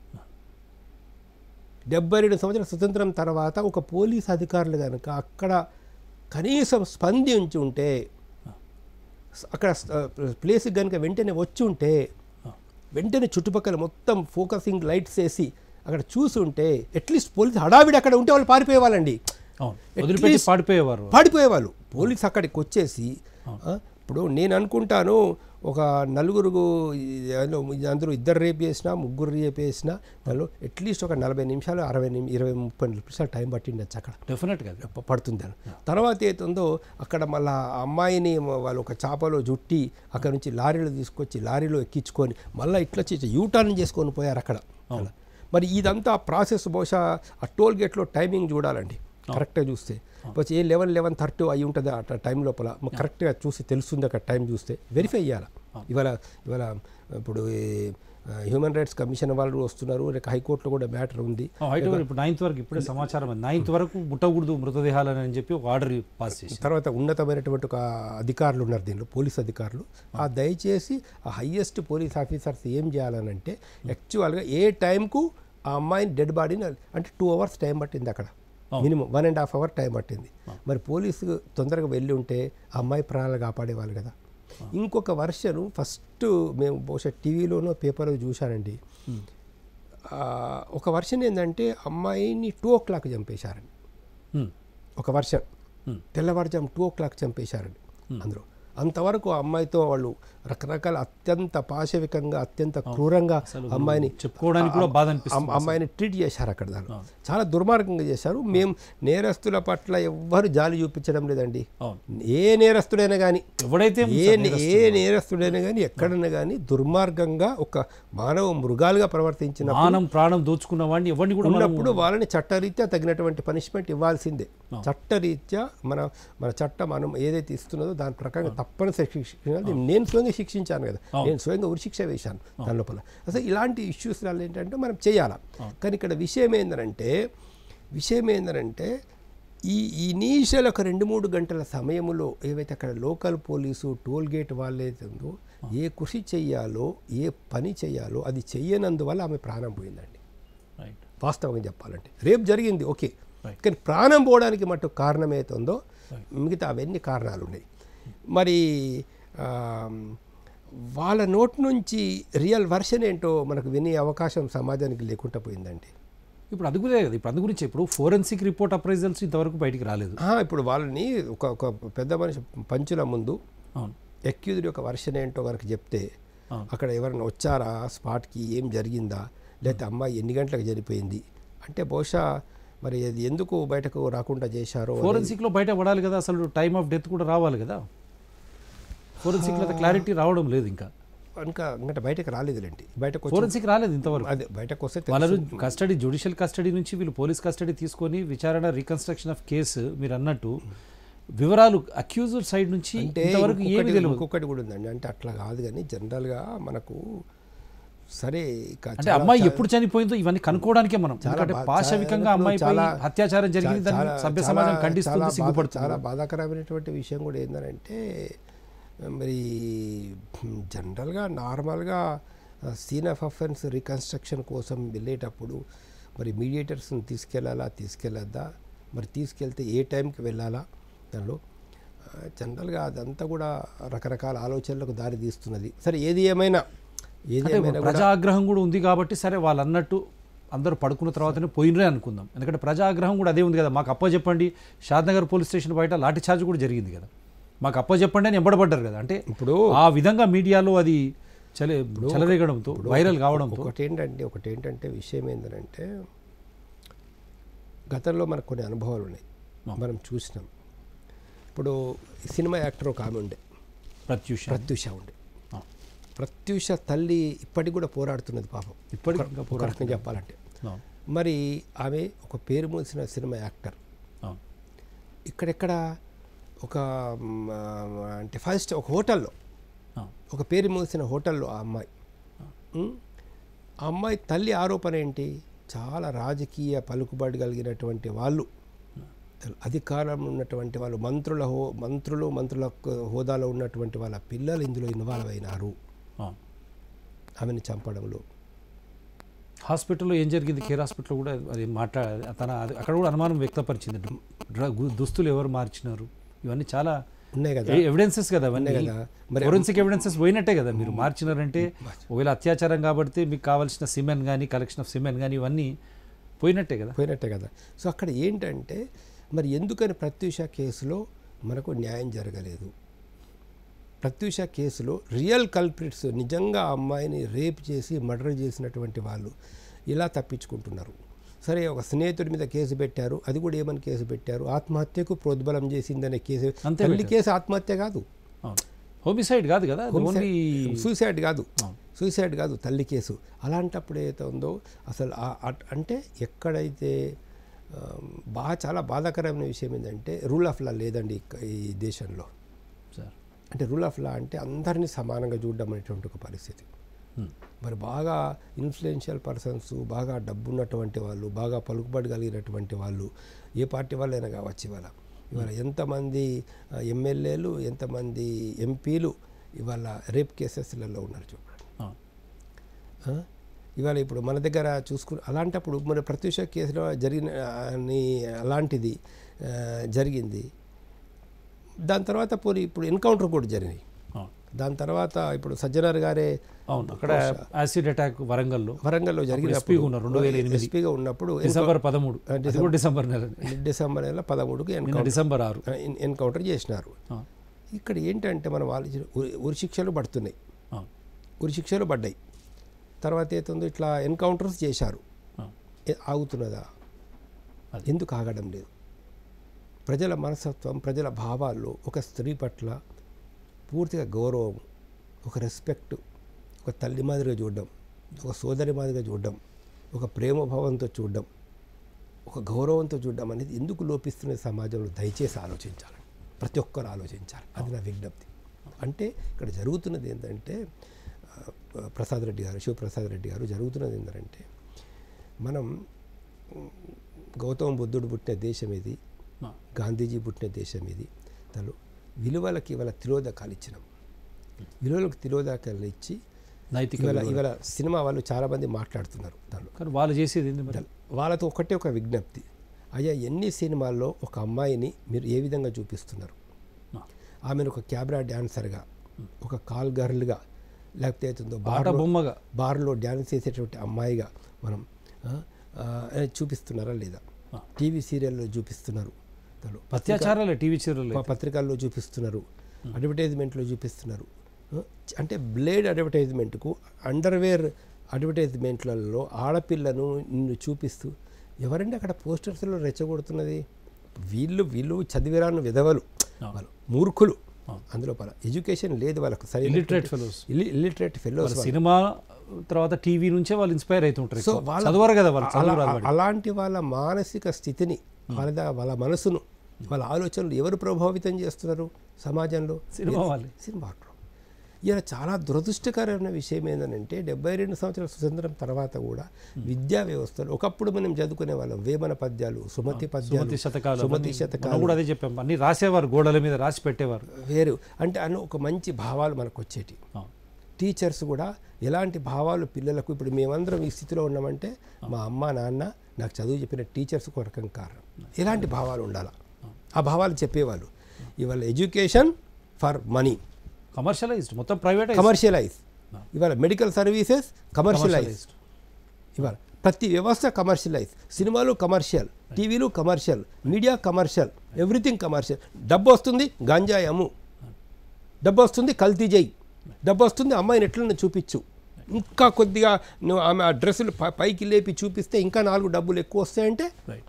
డెబ్బై రెండు సంవత్సరాల స్వతంత్రం తర్వాత ఒక పోలీస్ అధికారులు కనుక అక్కడ కనీసం స్పందించి ఉంటే అక్కడ ప్లేస్కి కనుక వెంటనే వచ్చి ఉంటే వెంటనే చుట్టుపక్కల మొత్తం ఫోకసింగ్ లైట్స్ వేసి అక్కడ చూసి ఉంటే అట్లీస్ట్ పోలీస్ హడావిడి అక్కడ ఉంటే వాళ్ళు పారిపోయేవాళ్ళండి అవును వదిలిపెట్టి least- పాడిపోయేవారు పాడిపోయేవాళ్ళు పోలీస్ అక్కడికి వచ్చేసి ఆ, ఇప్పుడు నేను అనుకుంటాను ఒక నలుగురు ఏదో అందరూ ఇద్దరు రేపు చేసినా ముగ్గురు రేపు చేసినా దానిలో అట్లీస్ట్ ఒక నలభై నిమిషాలు అరవై నిమి ఇరవై ముప్పై నిమిషాలు టైం పట్టిండొచ్చు అక్కడ డెఫినెట్గా ప- పడుతుంది అని తర్వాత ఏతుందో అక్కడ మళ్ళా ఆ అమ్మాయిని మ- వాళ్ళు ఒక చేపలో జుట్టి అక్కడ నుంచి లారీలో తీసుకొచ్చి లారీలో ఎక్కించుకొని మళ్ళీ ఇట్లా వచ్చి యూటర్న్ చేసుకొని పోయారు అక్కడ అలా. మరి ఇదంతా ప్రాసెస్ బహుశా ఆ టోల్ గేట్లో టైమింగ్ చూడాలండి కరెక్ట్గా చూస్తే బస్ ఏ లెవెన్ లెవెన్ థర్టీ అయి ఉంటుంది ఆ టైం లోపల మాకు కరెక్ట్గా చూసి తెలుస్తుంది అక్కడ టైం చూస్తే వెరిఫై చేయాలి ఇవాళ ఇవాళ ఇప్పుడు హ్యూమన్ రైట్స్ కమిషన్ వాళ్ళు వస్తున్నారు రేపు హైకోర్టులో కూడా మ్యాటర్ ఉంది హైట్ ఇప్పుడు నైన్త్ వరకు ఇప్పుడే సమాచారం అంది నైన్త్ వరకు ముట్టకూడదు మృతదేహాలని అని చెప్పి ఒక ఆర్డర్ పాస్ చేసి తర్వాత ఉన్నతమైనటువంటి ఒక అధికారులు ఉన్నారు దీనిలో పోలీస్ అధికారులు ఆ దయచేసి ఆ హయ్యెస్ట్ పోలీస్ ఆఫీసర్స్ ఏం చేయాలనంటే యాక్చువల్గా ఏ టైంకు ఆ అమ్మాయిని డెడ్ బాడీని అంటే టూ అవర్స్ టైం పట్టింది అక్కడ minimum one and half hour time పట్టింది మరి పోలీసు తొందరగా వెళ్ళి ఉంటే ఆ అమ్మాయి ప్రాణాలు కాపాడేవాళ్ళు కదా ఇంకొక వర్షను ఫస్ట్ మేము బహుశా టీవీలోనో పేపర్లో చూశానండి ఆ, ఒక వర్షన్ ఏంటంటే అమ్మాయిని టూ ఓ క్లాక్ చంపేశారండి Hmm. ఒక వర్షన్ తెల్లవారుజాము టూ ఓ క్లాక్ చంపేశారండి అందరూ అంతవరకు ఆ అమ్మాయితో వాళ్ళు రకరకాల అత్యంత పాశవికంగా అత్యంత క్రూరంగా అమ్మాయిని చెప్పుకోవడానికి కూడా బాధ అనిపిస్తుంది అమ్- అమ్మాయిని ట్రీట్ చేశారు అక్కడ దాన్ని చాలా దుర్మార్గంగా చేశారు మేము నేరస్తుల పట్ల ఎవ్వరు జాలి చూపించడం లేదండి అవును ఏ నేరస్తుడైనా కానీ ఎవడైతే ఏ ఏ నేరస్తుడైనా కానీ ఎక్కడైనా కానీ దుర్మార్గంగా ఒక మానవ మృగాలుగా ప్రవర్తించిన మానం ప్రాణం దోచుకున్న వాడిని ఎవరిని కూడా మనం ఉన్నప్పుడు వాళ్ళని చట్టరీత్యా తగినటువంటి పనిష్మెంట్ ఇవ్వాల్సిందే చట్టరీత్యా మన మన చట్టం మనం ఏదైతే ఇస్తున్నదో దాని ప్రకారం తప్పనిసరి శిక్షించాలి నేను స్వయంగా శిక్షించాను కదా నేను స్వయంగా ఉరిశిక్ష వేశాను దాని లోపల అసలు ఇలాంటి ఇష్యూస్ ఏంటంటే మనం చేయాలి కానీ ఇక్కడ విషయం ఏంటంటే విషయం ఏంటంటే ఈ ఇనీషియల్ ఒక రెండు మూడు గంటల సమయంలో ఏవైతే అక్కడ లోకల్ పోలీసు టోల్ గేట్ వాళ్ళైతే ఉందో ఏ కృషి చెయ్యాలో ఏ పని చెయ్యాలో అది చెయ్యనందువల్ల ఆమె ప్రాణం పోయిందండి రైట్ వాస్తవంగా చెప్పాలంటే రేపు జరిగింది ఓకే Right. కానీ ప్రాణం పోవడానికి మటు కారణం ఏతుందో మిగతా అవన్నీ కారణాలు ఉన్నాయి మరి ఆ, వాళ్ళ నోట్ నుంచి రియల్ వర్షన్ ఏంటో మనకు వినే అవకాశం సమాజానికి లేకుండా పోయిందండి ఇప్పుడు అది కూడా కదా ఇప్పుడు అందు గురించి ఇప్పుడు ఫోరెన్సిక్ రిపోర్ట్ అప్రైజల్స్ ఇంతవరకు బయటికి రాలేదు ఆ, ఇప్పుడు వాళ్ళని ఒక ఒక పెద్ద మనిషి పంచుల ముందు అవును ఎక్యూజ్డ్ యొక్క వర్షన్ ఏంటో వరకు చెప్తే అవును. అక్కడ ఎవరైనా వచ్చారా స్పాట్కి ఏం జరిగిందా లేకపోతే అమ్మాయి ఎన్ని గంటలకు చనిపోయింది అంటే బహుశా మరి అది ఎందుకు బయటకు రాకుండా చేశారో అనేది- ఫోరెన్సిక్ లో బయట పడాలి కదా అసలు టైమ్ ఆఫ్ డెత్ కూడా రావాలి కదా ఫోరెన్సిక్ లో క్లారిటీ రావడం లేదు ఇంకా ఇంకా ఇంకా బయటకు రాలేదులేండి బయటకు వచ్చి ఫోరెన్సిక్ రాలేదు ఇంతవరకు అదే బయటకు వస్తే వాళ్ళను కస్టడీ జ్యుడిషియల్ కస్టడీ నుంచి వీళ్ళు పోలీస్ కస్టడీ తీసుకొని విచారణ రీకన్స్ట్రక్షన్ ఆఫ్ కేసు మీరు అన్నట్టు వివరాలు అక్యూజర్ సైడ్ నుంచి అంటే ఇంతవరకు ఏమి ఇంకొకటి- తెలియదు ఇంకొకటి కూడా ఉందండి అంటే అట్లా కాదు కానీ జనరల్గా మనకు సరే ఇక అంటే చాలా- అమ్మాయి చాలా- ఎప్పుడు చనిపోయిందో ఇవన్నీ కనుక్కోవడానికే మనం చాలా ఎందుకంటే బా- పాశవికంగా చాలా- అమ్మాయిపై చాలా- అత్యాచారం జరిగింది దాన్ని చాలా- సభ్య చాలా- సమాజం చాలా ఖండిస్తుంది బాధ- సిగ్గుపడుతుంది చాలా బాధాకరమైనటువంటి విషయం కూడా ఏంటంటే మరి జనరల్గా నార్మల్గా సీన్ ఆఫ్ అఫెన్స్ రీకన్స్ట్రక్షన్ కోసం వెళ్ళేటప్పుడు మరి మీడియేటర్స్ని తీసుకెళ్ళాలా తీసుకెళ్ళొద్దా మరి తీసుకెళ్తే ఏ టైంకి వెళ్ళాలా దానిలో ఆ, జనరల్గా అదంతా కూడా రకరకాల ఆలోచనలకు దారి తీస్తున్నది సరే ఏది ఏమైనా ఏది అంటే ఏమైనా కూడా ప్రజా ఆగ్రహం కూడా ఉంది కాబట్టి సరే వాళ్ళు అన్నట్టు అందరూ పడుకున్న తర్వాతనే పోయినరే అనుకుందాం ఎందుకంటే ప్రజా ఆగ్రహం కూడా అదే ఉంది కదా మాకు అప్ప చెప్పండి షాద్నగర్ పోలీస్ స్టేషన్ బయట లాఠీ చార్జ్ కూడా జరిగింది కదా మాకు అప్ప చెప్పండి అని ఎంబడబడ్డారు కదా అంటే ఇప్పుడు ఆ విధంగా మీడియాలో అది చలే చెలరేగడంతో వైరల్ కావడంతో ఒకటి ఏంటంటే ఒకటి ఏంటంటే విషయం ఏంటంటే గతంలో మనకు కొన్ని అనుభవాలు ఉన్నాయి మనం చూసినాం ఇప్పుడు సినిమా యాక్టర్ ఒక ఆమె ఉండే ప్రత్యూష ప్రత్యూష ఉండే ఆ. ప్రత్యూష తల్లి ఇప్పటికి కూడా పోరాడుతున్నది పాపం ఇప్పటికి ఒక- ఇంకా ఒక రకంగా చెప్పాలంటే అవును, మరి ఆమె ఒక పేరు మోసిన సినిమా యాక్టర్ అవును, ఇక్కడెక్కడ ఒక మ్, ఆ, అంటే ఫస్ట్ ఒక హోటల్లో అవును. ఒక పేరు మోసిన హోటల్లో ఆ అమ్మాయి ఉం? ఆ అమ్మాయి తల్లి ఆరోపణ ఏంటి చాలా రాజకీయ పలుకుబడి కలిగినటువంటి వాళ్ళు అధికారం ఉన్నటువంటి వాళ్ళు మంత్రుల హో మంత్రులు మంత్రుల హోదాలో ఉన్నటువంటి వాళ్ళ పిల్లలు ఇందులో ఇన్వాల్వ్ అయినారు అవును. ఆమెను చంపడంలో హాస్పిటల్లో ఏం జరిగింది కేర్ హాస్పిటల్లో కూడా అది మాట్లా తన అది- అక్కడ కూడా అనుమానం వ్యక్తపరిచింది డ్రగ్ దుస్తులు ఎవరు మార్చినారు ఇవన్నీ చాలా ఉన్నాయి కదా ఎవిడెన్సెస్ కదా అవన్నీ ఉన్నాయి కదా. మరి ఫోరెన్సిక్ ఎవిడెన్సెస్ పోయినట్టే కదా మీరు మార్చినారంటే ఒకవేళ అత్యాచారం కాబట్టి మీకు కావాల్సిన సిమెన్ కానీ కలెక్షన్ ఆఫ్ సిమెన్ కానీ ఇవన్నీ పోయినట్టే కదా పోయినట్టే కదా సో అక్కడ ఏంటంటే మరి ఎందుకని ప్రత్యూష కేసులో మనకు న్యాయం జరగలేదు ప్రత్యూష కేసులో రియల్ కల్ప్రిట్స్ నిజంగా ఆ అమ్మాయిని రేప్ చేసి మర్డర్ చేసినటువంటి వాళ్ళు ఇలా తప్పించుకుంటున్నారు సరే ఒక స్నేహితుడి మీద కేసు పెట్టారు అది కూడా ఏమని కేసు పెట్టారు ఆత్మహత్యకు ప్రోద్బలం చేసిందనే కేసు అంతే తల్లి పెట్టారు. కేసు ఆత్మహత్య కాదు అవును హోమిసైడ్ కాదు కదా ఓన్లీ సూసైడ్ కాదు అవును. సూసైడ్ కాదు తల్లి కేసు అలాంటప్పుడు ఏదైతే ఉందో అసలు ఆ- అట్- అంటే ఎక్కడైతే ఆ, బాగా చాలా బాధాకరమైన విషయం ఏంటంటే రూల్ ఆఫ్ లా లేదండి ఇక్క- ఈ దేశంలో సార్ అంటే రూల్ ఆఫ్ లా అంటే అందరినీ సమానంగా చూడడం అనేటువంటి ఒక పరిస్థితి Hmm. మరి బాగా ఇన్ఫ్లుయెన్షియల్ పర్సన్స్ బాగా డబ్బు ఉన్నటువంటి వాళ్ళు బాగా పలుకుబడి కలిగినటువంటి వాళ్ళు ఏ పార్టీ వాళ్ళైనా కావచ్చు ఇవాళ ఇవాళ ఎంతమంది ఆ, ఎమ్మెల్యేలు ఎంతమంది ఎంపీలు ఇవాళ రేప్ కేసెస్లలో ఉన్నారు చూడండి అవును ఆ? ఇవాళ ఇప్పుడు మన దగ్గర చూసుకుని అలాంటప్పుడు మన ప్రత్యూష కేసులో జరిగిన ఆ, అని అలాంటిది ఆ, జరిగింది దాని తర్వాత పోనీ ఇప్పుడు ఎన్కౌంటర్ కూడా జరిగినాయి అవును దాని తర్వాత ఇప్పుడు సజ్జనార్ గారే అవును అక్కడ యాసిడ్ అటాక్ వరంగల్లో వరంగల్లో ఎస్పీగా ఉన్నారు, 2008. ఎస్పీగా ఉన్నప్పుడు డిసెంబర్ పదమూడు అది కూడా డిసెంబర్ నెల డిసెంబర్ నెల పదమూడుకి నిన్న ఎన్కౌంటర్ డిసెంబర్ ఆరు ఎన్కౌంటర్ చేసినారు ఆ, ఇక్కడ ఏంటంటే మనం ఆలోచన ఉరి- ఉరి శిక్షలు పడుతున్నాయి ఆ, ఉరి శిక్షలు పడ్డాయి తర్వాత ఏతుందో ఇట్లా ఎన్కౌంటర్స్ చేశారు ఆ. ఏ- ఆగుతున్నదా అది. ఎందుకు ఆగడం లేదు ప్రజల మనస్తత్వం ప్రజల భావాల్లో ఒక స్త్రీ పట్ల పూర్తిగా గౌరవం ఒక రెస్పెక్ట్ ఒక తల్లి మాదిరిగా చూడడం ఒక సోదరి మాదిరిగా చూడడం ఒక ప్రేమ భావంతో చూడడం ఒక గౌరవంతో చూడడం అనేది ఎందుకు లోపిస్తున్న సమాజంలో దయచేసి ఆలోచించాలి ప్రతి ఒక్కరు ఆలోచించాలి అది నా విజ్ఞప్తి అంటే ఇక్కడ జరుగుతున్నది ఏంటంటే ఆ, ప్రసాద్ రెడ్డి గారు శివప్రసాద్ రెడ్డి గారు జరుగుతున్నది ఏంటంటే మనం ఉమ్, గౌతమ బుద్ధుడు పుట్టిన దేశం ఇది ఆ, గాంధీజీ పుట్టిన దేశం ఇది తను విలువలకి ఇవాళ తిలోదకాలు ఇచ్చినాం విలువలకు తిలోదకాలు ఇచ్చి నైతిక ఇవాళ విలువలు. ఇవాళ సినిమా వాళ్ళు చాలామంది మాట్లాడుతున్నారు దానిలో కానీ వాళ్ళు చేసేది ఏంది మరి వాళ్ళతో ఒకటే ఒక విజ్ఞప్తి అయ్యా ఎన్ని సినిమాల్లో ఒక అమ్మాయిని మీరు ఏ విధంగా చూపిస్తున్నారు ఆ, ఆమెను ఒక కెమెరా డాన్సర్గా ఒక కాల్ గర్ల్గా లేకపోతే అవుతుందో ఆట బార్లో బొమ్మగా బార్లో డ్యాన్స్ చేసేటువంటి అమ్మాయిగా మనం ఆ, ఆ, అనేది చూపిస్తున్నారా లేదా ఆ. టీవీ సీరియల్లో చూపిస్తున్నారు తను అత్యాచారాలే టీవీ చీరలు ప- పత్రికల్లో చూపిస్తున్నారు అడ్వర్టైజ్మెంట్లో చూపిస్తున్నారు ఆ, అంటే బ్లేడ్ అడ్వర్టైజ్మెంట్కు అండర్వేర్ అడ్వర్టైజ్మెంట్లలో ఆడపిల్లను నిన్ను చూపిస్తూ ఎవరండి అక్కడ పోస్టర్స్లో రెచ్చగొడుతున్నది వీళ్ళు వీళ్ళు చదివిరాను విధవలు ఆ. వాళ్ళు మూర్ఖులు ఆ. అందులో పల ఎడ్యుకేషన్ లేదు వాళ్ళకు సరైన ఇల్లిటరేట్ ఫెలోస్ ఇల్లిటరేట్ ఫెలోస్ వాళ్ళ సినిమా తర్వాత టీవీ నుంచే వాళ్ళు ఇన్స్పైర్ అవుతుంటారు సో ఎక్కువ. వాళ్ళ చదవరు కదా వాళ్ళు అలా- చదువు రాదు వాడికి. అలాంటి వాళ్ళ మానసిక స్థితిని వాళ్ళ ద- వాళ్ళ మనసును వాళ్ళ ఆలోచనలు ఎవరు ప్రభావితం చేస్తున్నారు సమాజంలో సినిమా వాళ్ళే సినిమా వాళ్ళు. ఇలా చాలా దురదృష్టకరమైన విషయం ఏంటంటే డెబ్బై రెండు సంవత్సరాల స్వతంత్రం తర్వాత కూడా విద్యా వ్యవస్థలో ఒకప్పుడు మనం చదువుకునే వాళ్ళం వేమన పద్యాలు సుమతి పద్యాలు సుమతి శతకాలు సుమతి అవన్నీ మనం శతకాలు కూడా అదే చెప్పాం అన్ని రాసేవారు గోడల మీద రాసి పెట్టేవారు వేరు అంటే అన్న ఒక మంచి భావాలు మనకు వచ్చేటి ఆ, టీచర్స్ కూడా ఎలాంటి భావాలు పిల్లలకు ఇప్పుడు మేమందరం ఈ స్థితిలో ఉన్నామంటే మా అమ్మ నాన్న నాకు చదువు చెప్పిన టీచర్స్ ఒక రకం కారణం ఎలాంటి భావాలు ఉండాలి ఆ భావాలు చెప్పేవాళ్ళు ఇవాళ ఎడ్యుకేషన్ ఫర్ మనీ కమర్షియలైజ్డ్ మొత్తం ప్రైవేట్ కమర్షియలైజ్ ఇవాళ మెడికల్ సర్వీసెస్ కమర్షియలైజ్ కమర్షియలైజ్డ్ ఇవాళ ప్రతి వ్యవస్థ కమర్షియలైజ్ సినిమాలు కమర్షియల్ టీవీలు commercial media commercial everything commercial డబ్బు వస్తుంది గంజాయి అమ్ము డబ్బు వస్తుంది కల్తీ చేయి డబ్బు వస్తుంది అమ్మాయిని ఎట్లన్నా చూపించు ఇంకా కొద్దిగా నువ్వు ఆమె ఆ డ్రెస్సులు పై- పైకి లేపి చూపిస్తే ఇంకా నాలుగు డబ్బులు ఎక్కువ వస్తాయంటే రైట్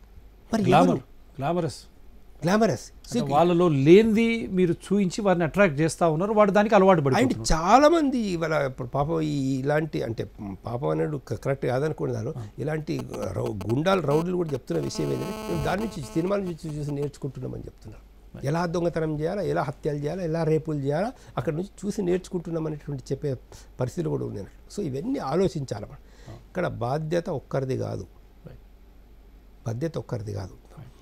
మరి గ్లామర్ గ్లామరస్ గ్లామరస్ వాళ్ళలో లేనిది మీరు చూయించి వారిని అట్రాక్ట్ చేస్తా ఉన్నారు వాడు దానికి అలవాటు అండ్ పడిపోతున్నారు చాలా మంది ఇవాళ ఇప్పుడు పాపం ఈ ఇలాంటి అంటే పాపం అనేది కరెక్ట్ కాదనుకున్నాను ఇలాంటి రౌ- గుండాలు రౌడీలు కూడా చెప్తున్న విషయం ఏంటంటే మేము దాని నుంచి సినిమాల నుంచి చూసి నేర్చుకుంటున్నామని చెప్తున్నారు ఎలా దొంగతనం చేయాలా ఎలా హత్యలు చేయాలా ఎలా రేపులు చేయాలా అక్కడ నుంచి చూసి నేర్చుకుంటున్నాం అనేటువంటి చెప్పే పరిస్థితులు కూడా ఉంది అన్నట్టు. సో ఇవన్నీ ఆలోచించాలి మనం ఇక్కడ బాధ్యత ఒక్కరిది కాదు Right. బాధ్యత ఒక్కరిది కాదు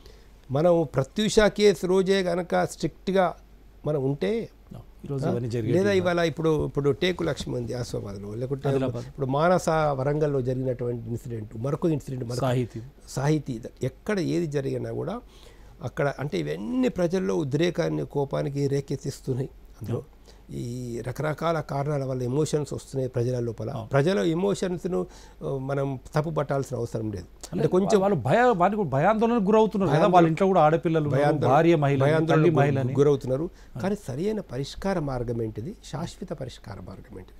మనం ప్రత్యూష కేసు రోజే కనుక స్ట్రిక్ట్గా మనం ఉంటే No. ఈరోజు ఇవన్నీ లేదా జరిగాయి ఇవాళ ఇప్పుడు ఇప్పుడు టేకు లక్ష్మి ఉంది ఆసిఫాబాద్లో లేకుంటే ఆదిలాబాద్. ఇప్పుడు మానస వరంగల్లో జరిగినటువంటి ఇన్సిడెంట్ మరొక ఇన్సిడెంట్ మరొక సాహితీ సాహితీ ఎక్కడ ఏది జరిగినా కూడా అక్కడ అంటే ఇవన్నీ ప్రజల్లో ఉద్రేకాన్ని కోపానికి రేకెత్తిస్తున్నాయి అందులో ఈ రకరకాల కారణాల వల్ల ఎమోషన్స్ వస్తున్నాయి ప్రజల లోపల ప్రజల ఎమోషన్స్ను మనం తప్పు పట్టాల్సిన అవసరం లేదు అంటే కొంచెం వాళ్ళు భయ వాళ్ళకి భయాందోళనకు గురవుతున్నారు కదా వాళ్ళ ఇంట్లో కూడా ఆడపిల్లలు ఉన్నారు, భయాందోళన- భార్య మహిళ తల్లి భయాందోళనకు మహిళని గురవుతున్నారు కానీ సరైన పరిష్కార మార్గం ఏంటిది శాశ్వత పరిష్కార మార్గం ఏంటిది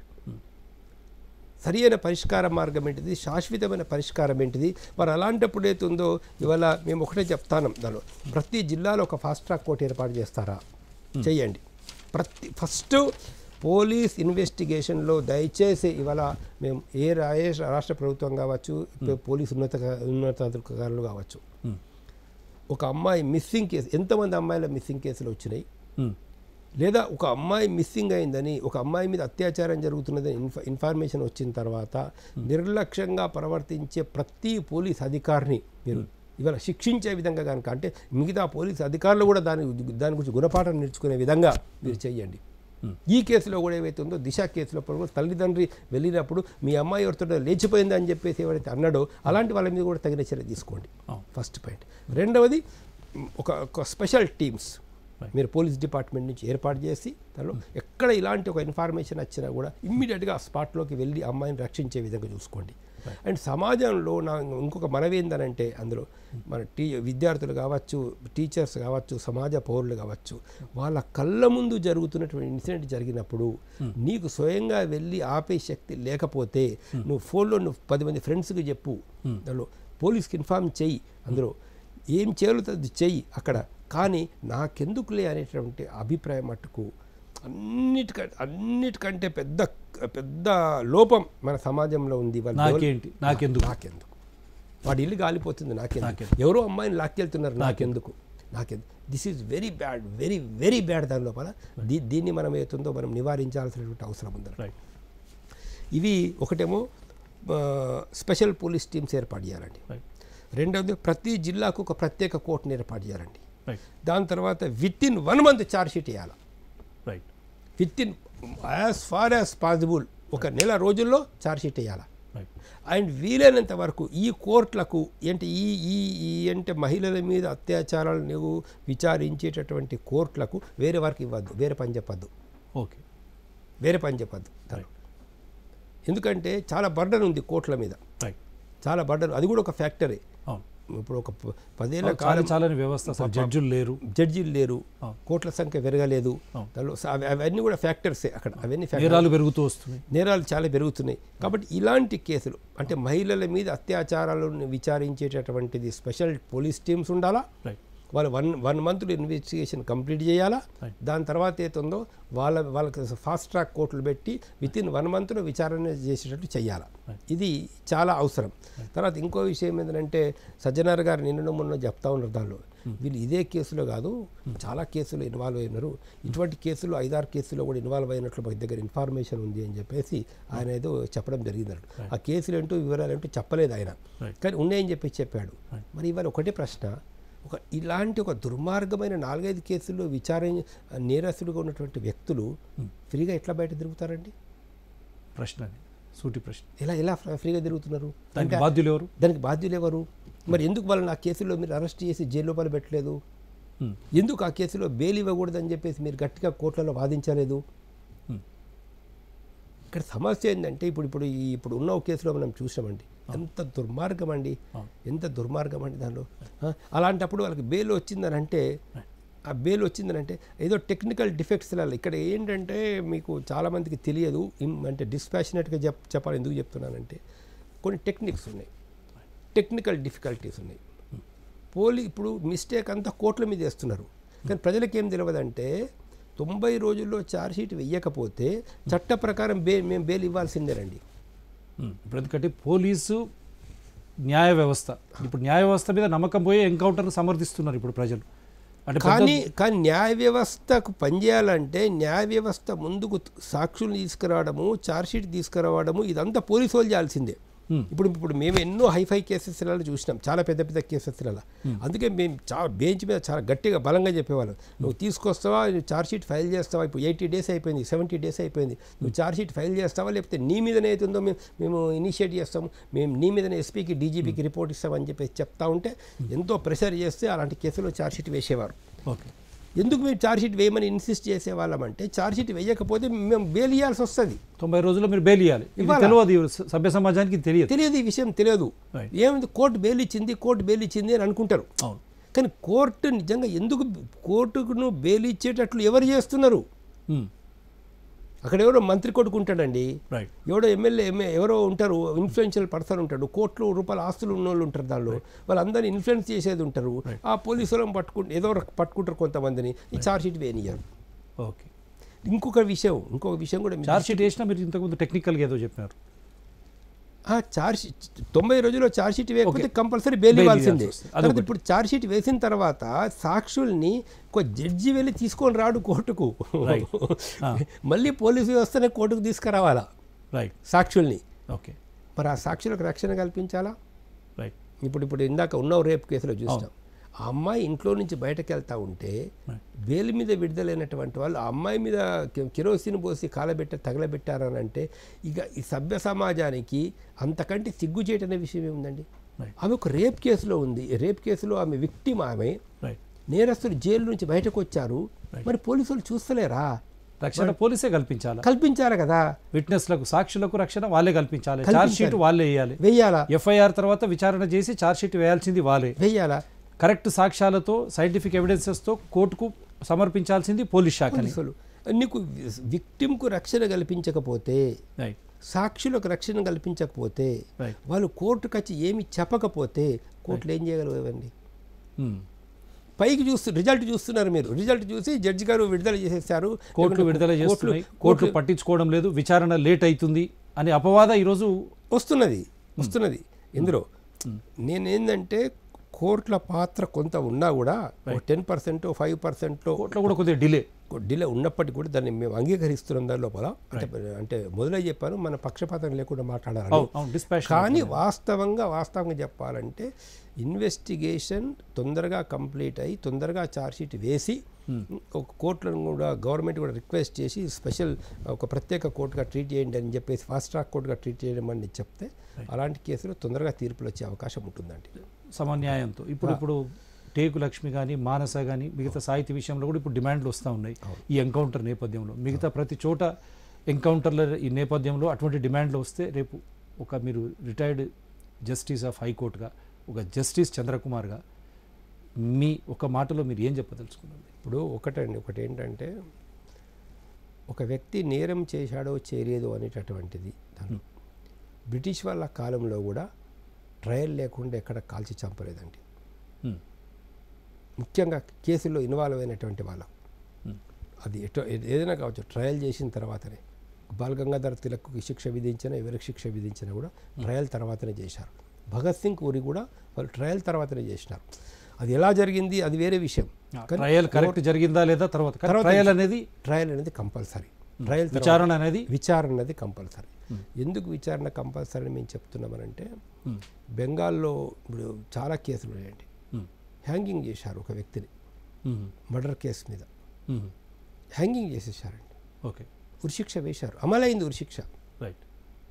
సరియైన పరిష్కార మార్గం ఏంటిది శాశ్వతమైన పరిష్కారం ఏంటిది మరి అలాంటప్పుడు ఏతుందో ఇవాళ మేము ఒకటే చెప్తాను దానిలో ప్రతి జిల్లాలో ఒక ఫాస్ట్ ట్రాక్ కోర్టు ఏర్పాటు చేస్తారా చెయ్యండి ప్రతి ఫస్ట్ పోలీస్ ఇన్వెస్టిగేషన్లో దయచేసి ఇవాళ మేము ఏ రా- ఏ రాష్ట్ర ప్రభుత్వం కావచ్చు పోలీస్ ఉన్నత ఉన్నతాధికారులు కావచ్చు ఉమ్, ఒక అమ్మాయి మిస్సింగ్ కేసు ఎంతమంది అమ్మాయిల మిస్సింగ్ కేసులు వచ్చినాయి ఉమ్, లేదా ఒక అమ్మాయి మిస్సింగ్ అయిందని ఒక అమ్మాయి మీద అత్యాచారం జరుగుతున్నదని ఇన్ఫ ఇన్ఫర్మేషన్ వచ్చిన తర్వాత నిర్లక్ష్యంగా ప్రవర్తించే ప్రతి పోలీస్ అధికారిని మీరు ఇవాళ శిక్షించే విధంగా కనుక అంటే మిగతా పోలీస్ అధికారులు కూడా దాని దాని గురించి గుణపాఠం నేర్చుకునే విధంగా మీరు చేయండి ఈ కేసులో కూడా ఏవైతే ఉందో దిశ కేసులో కూడా తల్లిదండ్రి వెళ్ళినప్పుడు మీ అమ్మాయి ఎవరితో లేచిపోయింది అని చెప్పేసి ఎవరైతే అన్నాడో అలాంటి వాళ్ళ మీద కూడా తగిన చర్య తీసుకోండి అవును. ఫస్ట్ పాయింట్ రెండవది ఒక ఒక స్పెషల్ టీమ్స్ Right. మీరు పోలీస్ డిపార్ట్మెంట్ నుంచి ఏర్పాటు చేసి దానిలో ఎక్కడ ఇలాంటి ఒక ఇన్ఫర్మేషన్ వచ్చినా కూడా ఇమ్మీడియట్గా ఆ స్పాట్లోకి వెళ్ళి అమ్మాయిని రక్షించే విధంగా చూసుకోండి అండ్ సమాజంలో నా ఇంకొక మనవి ఏందనంటే అందులో మన టీ విద్యార్థులు కావచ్చు టీచర్స్ కావచ్చు సమాజ పౌరులు కావచ్చు వాళ్ళ కళ్ళ ముందు జరుగుతున్నటువంటి ఇన్సిడెంట్ జరిగినప్పుడు నీకు స్వయంగా వెళ్ళి ఆపే శక్తి లేకపోతే నువ్వు ఫోన్లో నువ్వు పది మంది ఫ్రెండ్స్కి చెప్పు దానిలో పోలీస్కి ఇన్ఫార్మ్ చెయ్యి అందులో ఏం చేయాలో అది చెయ్యి అక్కడ కానీ నాకెందుకులే అనేటువంటి అభిప్రాయం మట్టుకు అన్నిటికంటే అన్నిటికంటే పెద్ద పెద్ద లోపం మన సమాజంలో ఉంది వాళ్ళ నాకేంటి నాకెందుకు నాకెందుకు వాడి ఇల్లు గాలిపోతుంది నాకెందుకు నాకెందుకు? ఎవరో అమ్మాయిని లాక్కెళ్తున్నారు నాకెందుకు నాకెందుకు this is very bad very very bad దాని లోపల దీ దీన్ని మనం ఏతుందో మనం నివారించాల్సినటువంటి అవసరం ఉంది రైట్ ఇవి ఒకటేమో ఆ, స్పెషల్ పోలీస్ టీమ్స్ ఏర్పాటు చేయాలండి రైట్ రెండవది ప్రతి జిల్లాకు ఒక ప్రత్యేక కోర్టును ఏర్పాటు చేయాలండి రైట్ దాని తర్వాత within one month charge sheet వేయాలి right within as far as possible ఒక నెల రోజుల్లో ఛార్జ్ షీట్ వేయాలి రైట్ అండ్ వీలైనంత వరకు ఈ కోర్టులకు ఏంటి ఈ ఈ ఈ అంటే మహిళల మీద అత్యాచారాలు నువ్వు విచారించేటటువంటి కోర్టులకు వేరే వారికి ఇవ్వద్దు వేరే పని చెప్పద్దు ఓకే వేరే పని చెప్పద్దు రైట్ ఎందుకంటే చాలా బర్డన్ ఉంది కోర్టుల మీద రైట్ చాలా బర్డన్ అది కూడా ఒక ఫ్యాక్టరీ అవును ఇప్పుడు ఒక ప- పదేళ్ల చాలా కాలం చాలని వ్యవస్థ అసలు జడ్జులు లేరు జడ్జీలు లేరు అవును. కోట్ల సంఖ్య పెరగలేదు అవును. దానిలో స- అవి- అవన్నీ కూడా ఫ్యాక్టర్సే అక్కడ అవన్నీ ఫ్యాక్టర్స్ నేరాలు పెరుగుతూ వస్తున్నాయి నేరాలు చాలా పెరుగుతున్నాయి కాబట్టి ఇలాంటి కేసులు అంటే మహిళల మీద అత్యాచారాలను విచారించేటటువంటిది స్పెషల్ పోలీస్ టీమ్స్ ఉండాలా రైట్ వాళ్ళు వన్ వన్ మంత్లో ఇన్వెస్టిగేషన్ కంప్లీట్ చేయాలా Right. దాని తర్వాత ఏతుందో వాళ్ళ వాళ్ళకి ఫాస్ట్ ట్రాక్ కోర్టులు పెట్టి విత్ ఇన్ వన్ మంత్లో విచారణ చేసేటట్టు చేయాలి Right. ఇది చాలా అవసరం తర్వాత ఇంకో విషయం ఏంటంటే సజ్జనార్ గారు నిన్న మొన్న చెప్తా ఉన్నారు దానిలో వీళ్ళు ఇదే కేసులో కాదు చాలా కేసులు ఇన్వాల్వ్ అయినారు ఇటువంటి కేసులు ఐదారు కేసుల్లో కూడా ఇన్వాల్వ్ అయినట్లు మాకు దగ్గర ఇన్ఫర్మేషన్ ఉంది అని చెప్పేసి ఆయన ఏదో చెప్పడం జరిగిందట ఆ కేసులు ఏంటో వివరాలు ఏంటో చెప్పలేదు ఆయన Right. కానీ ఉన్నాయని చెప్పి చెప్పాడు మరి ఇవాళ ఒకటే ప్రశ్న ఒక ఇలాంటి ఒక దుర్మార్గమైన నాలుగైదు కేసుల్లో విచారణ నేరస్తులుగా ఉన్నటువంటి వ్యక్తులు ఫ్రీగా ఎట్లా బయట తిరుగుతారండి ప్రశ్న అది సూటి ప్రశ్న ఎలా ఎలా ఫ్ర- ఫ్రీగా తిరుగుతున్నారు దానికి అంటే బాధ్యులు ఎవరు దానికి బాధ్యులు ఎవరు మరి ఎందుకు వాళ్ళని ఆ కేసులో మీరు అరెస్ట్ చేసి జైలు లోపల పెట్టలేదు Hmm. ఎందుకు ఆ కేసులో బెయిల్ ఇవ్వకూడదని చెప్పేసి మీరు గట్టిగా కోర్టులలో వాదించలేదు Hmm. ఇక్కడ సమస్య ఏంటంటే ఇప్పుడు ఇప్పుడు ఈ ఇప్పుడు ఉన్న ఒక కేసులో మనం చూసామండి ఎంత దుర్మార్గం అండి అవును. ఎంత దుర్మార్గం అండి దానిలో ఆ, అలాంటప్పుడు వాళ్ళకి బెయిల్ వచ్చిందని అంటే ఆ బెయిల్ వచ్చిందని అంటే ఏదో టెక్నికల్ డిఫెక్ట్స్ ఇక్కడ ఏంటంటే మీకు చాలామందికి తెలియదు ఇం- అంటే డిస్పాషనేట్గా చెప్ చెప్పాలి ఎందుకు చెప్తున్నానంటే కొన్ని టెక్నిక్స్ ఉన్నాయి టెక్నికల్ డిఫికల్టీస్ ఉన్నాయి పోలీ ఇప్పుడు మిస్టేక్ అంతా కోర్టుల మీద వేస్తున్నారు కానీ ప్రజలకు ఏం తెలియదంటే తొంభై రోజుల్లో ఛార్జ్షీట్ వెయ్యకపోతే చట్ట ప్రకారం బే మేము బెయిల్ ఇవ్వాల్సిందేనండి ఉమ్. ఇప్పుడు ఎందుకంటే పోలీసు న్యాయ వ్యవస్థ ఇప్పుడు న్యాయ వ్యవస్థ మీద నమ్మకం పోయి ఎన్కౌంటర్ను సమర్థిస్తున్నారు ఇప్పుడు ప్రజలు అంటే పెద్ద- కానీ కానీ న్యాయ వ్యవస్థకు పనిచేయాలంటే న్యాయ వ్యవస్థ ముందుకు సాక్షులు తీసుకురావడము ఛార్జ్షీట్ తీసుకురావడము ఇదంతా పోలీసు వాళ్ళు చేయాల్సిందే Hmm. ఇప్పుడు ఇప్పుడు మేము ఎన్నో హైఫై కేసెస్లలో చూసినాం చాలా పెద్ద పెద్ద కేసెస్లలో అందుకే మేము చాలా బెంచ్ మీద చాలా గట్టిగా బలంగా చెప్పేవాళ్ళం నువ్వు తీసుకొస్తావా నువ్వు ఛార్జ్షీట్ ఫైల్ చేస్తావా ఇప్పుడు ఎయిటీ డేస్ అయిపోయింది సెవెంటీ డేస్ అయిపోయింది నువ్వు ఛార్జ్షీట్ ఫైల్ చేస్తావా లేకపోతే నీ మీదనే అవుతుందో మేము మేము ఇనిషియేట్ చేస్తాము మేము నీ మీదనే ఎస్పీకి డీజీపీకి రిపోర్ట్ ఇస్తామని చెప్పేసి చెప్తా ఉంటే ఎంతో ప్రెషర్ చేస్తే అలాంటి కేసులో ఛార్జ్షీట్ వేసేవారు ఓకే ఎందుకు మేము ఛార్జ్షీట్ వేయమని ఇన్సిస్ట్ చేసే వాళ్ళమంటే ఛార్జ్షీట్ వేయకపోతే మేము బెయిల్ ఇవ్వాల్సి వస్తుంది తొంభై రోజుల్లో మీరు బెయిల్ ఇవ్వాలి ఇది ఇవ్వాలా? తెలియదు ఈ సభ్య సమాజానికి ఇది తెలియదు తెలియదు ఈ విషయం తెలియదు Right. ఏమైంది కోర్టు బెయిల్ ఇచ్చింది కోర్టు బెయిల్ ఇచ్చింది అని అనుకుంటారు అవును కానీ కోర్టు నిజంగా ఎందుకు కోర్టుకు బెయిల్ ఇచ్చేటట్లు ఎవరు చేస్తున్నారు Hmm. అక్కడ ఎవరో మంత్రి కొడుకు ఉంటాడండి రైట్ ఎవడో ఎమ్మెల్యే ఎంఏ ఎవరో ఉంటారు ఇన్ఫ్లుయెన్షియల్ పర్సన్ ఉంటాడు కోట్లు రూపాయల ఆస్తులు ఉన్న వాళ్ళు ఉంటారు దానిలో వాళ్ళందరినీ ఇన్ఫ్లుయెన్స్ చేసేది ఉంటారు ఆ పోలీసు వాళ్ళని పట్టుకుంటే ఏదో ఒక పట్టుకుంటారు కొంతమందిని ఈ ఛార్జ్ షీట్ వేయనియరు ఓకే ఇంకొక విషయం ఇంకొక విషయం కూడా మీరు చార్జ్ షీట్ వేసినా మీరు ఇంతకుముందు టెక్నికల్గా ఏదో చెప్పినారు ఆ ఛార్జ్ తొంభై రోజుల్లో ఛార్జ్ షీట్ వేయకపోతే Okay. కంపల్సరీ బెయిల్ Bail ఇవ్వాల్సిందే ఇవ్వాల్సి వస్తుంది. తర్వాత అదొకటి. ఇప్పుడు ఛార్జ్ షీట్ వేసిన తర్వాత సాక్షుల్ని ఒక జడ్జి వెళ్ళి తీసుకొని రాడు కోర్టుకు Right. Ah. మళ్ళీ పోలీసు వ్యవస్థనే కోర్టుకు తీసుకురావాలా రైట్ సాక్షుల్ని ఓకే మరి ఆ సాక్షులకు రక్షణ కల్పించాలా రైట్ ఇప్పుడు ఇప్పుడు ఇందాక ఉన్న రేప్ కేసులో చూసినాం ఆ అమ్మాయి ఇంట్లో నుంచి బయటకు వెళ్తా ఉంటే Right. బెయిల్ మీద విడుదలైనటువంటి వాళ్ళు ఆ అమ్మాయి మీద కి- కిరోసిన్ పోసి కాలబెట్ట తగలబెట్టారని అంటే ఇక ఈ సభ్య సమాజానికి అంతకంటే సిగ్గు చేయటనే విషయం ఏముందండి Right. ఆమె ఒక రేప్ కేసులో ఉంది రేప్ కేసులో ఆమె విక్టిమ్ ఆమె రైట్ నేరస్తులు జైలు నుంచి బయటకు వచ్చారు మరి పోలీసులు చూస్తలేరా రక్షణ పోలీసే కల్పించాలా కల్పించారు కదా విట్నెస్లకు సాక్షులకు రక్షణ వాళ్ళే కల్పించాలి కల్పించాలి. చార్జ్ షీట్ వాళ్ళే వేయాలి వెయ్యాలా ఎఫ్ఐఆర్ తర్వాత విచారణ చేసి చార్జ్ షీట్ వేయాల్సింది వాళ్ళే వెయ్యాలా కరెక్ట్ సాక్ష్యాలతో సైంటిఫిక్ ఎవిడెన్సెస్తో కోర్టుకు సమర్పించాల్సింది పోలీస్ శాఖని పోలీసులు నీకు విక్టిమ్కు రక్షణ కల్పించకపోతే రైట్ సాక్షులకు రక్షణ కల్పించకపోతే రైట్ వాళ్ళు కోర్టుకు వచ్చి ఏమి చెప్పకపోతే కోర్టులు ఏం చేయగలవండి Hmm. పైకి చూస్తూ రిజల్ట్ చూస్తున్నారు మీరు రిజల్ట్ చూసి జడ్జి గారు విడుదల చేసేసారు కోర్టులు విడుదల కోర్టులు- చేస్తున్నాయి కోర్టులు కోర్టులు పట్టించుకోవడం లేదు విచారణ లేట్ అవుతుంది అనే అపవాద ఈరోజు వస్తున్నది వస్తున్నది ఇందులో నేనేందంటే కోర్టుల పాత్ర కొంత ఉన్నా కూడా టెన్ పర్సెంట్ ఫైవ్ పర్సెంట్లో కోర్టులో కూడా కొద్దిగా డిలే డిలే ఉన్నప్పటికీ కూడా దాన్ని మేము అంగీకరిస్తున్నాం దాని లోపల అంటే అంటే మొదలై చెప్పాను మన పక్షపాతం లేకుండా మాట్లాడాలి అవును అవును డిస్పాచ్ కానీ వాస్తవంగా వాస్తవంగా చెప్పాలంటే ఇన్వెస్టిగేషన్ తొందరగా కంప్లీట్ అయ్యి తొందరగా ఛార్జ్షీట్ వేసి ఒక కోర్టులను కూడా గవర్నమెంట్ కూడా రిక్వెస్ట్ చేసి స్పెషల్ ఒక ప్రత్యేక కోర్టుగా ట్రీట్ చేయండి అని చెప్పేసి ఫాస్ట్ ట్రాక్ కోర్టుగా ట్రీట్ చేయడం అని చెప్తే అలాంటి కేసులు తొందరగా తీర్పులు వచ్చే అవకాశం ఉంటుందండి సమన్యాయంతో ఇప్పుడు ఇప్పుడు టేకు లక్ష్మి కానీ మానస కానీ మిగతా సాహిత్య విషయంలో కూడా ఇప్పుడు డిమాండ్లు వస్తూ ఉన్నాయి ఈ ఎన్కౌంటర్ నేపథ్యంలో మిగతా ప్రతి చోట ఎన్కౌంటర్ల ఈ నేపథ్యంలో అటువంటి డిమాండ్లు వస్తే రేపు ఒక మీరు రిటైర్డ్ జస్టిస్ ఆఫ్ హైకోర్టుగా ఒక జస్టిస్ చంద్రకుమార్గా మీ ఒక మాటలో మీరు ఏం చెప్పదలుచుకున్నారు ఇప్పుడు ఒకటండి ఒకటి ఏంటంటే ఒక వ్యక్తి నేరం చేశాడో చేయలేదో అనేటటువంటిది దానిలో బ్రిటిష్ వాళ్ళ కాలంలో కూడా ట్రయల్ లేకుండా ఎక్కడ కాల్చి చంపలేదండి Hmm. ముఖ్యంగా కేసుల్లో ఇన్వాల్వ్ అయినటువంటి వాళ్ళం Hmm. అది ఎటో ఏ- ఏదైనా కావచ్చు ట్రయల్ చేసిన తర్వాతనే బాల్ గంగాధర్ తిలక్కి శిక్ష విధించినా ఎవరికి శిక్ష విధించినా కూడా ట్రయల్ తర్వాతనే చేశారు భగత్ సింగ్ ఊరి కూడా వాళ్ళు ట్రయల్ తర్వాతనే చేసినారు అది ఎలా జరిగింది అది వేరే విషయం కానీ ట్రయల్ కరెక్ట్ జరిగిందా లేదా తర్వాత కానీ తర్వాత ట్రయల్ అనేది ట్రయల్ అనేది కంపల్సరీ ట్రయల్ తర్వాత విచారణ అనేది విచారణ అనేది కంపల్సరీ ఎందుకు విచారణ కంపల్సరీ అని మేము చెప్తున్నామనంటే Hmm. బెంగాల్లో ఇప్పుడు చాలా కేసులు ఉన్నాయండి Hmm. హ్యాంగింగ్ చేశారు ఒక వ్యక్తిని Hmm. మర్డర్ కేసు మీద Hmm. హ్యాంగింగ్ చేసేసారండి ఓకే ఉరిశిక్ష వేశారు అమలైంది ఉరిశిక్ష రైట్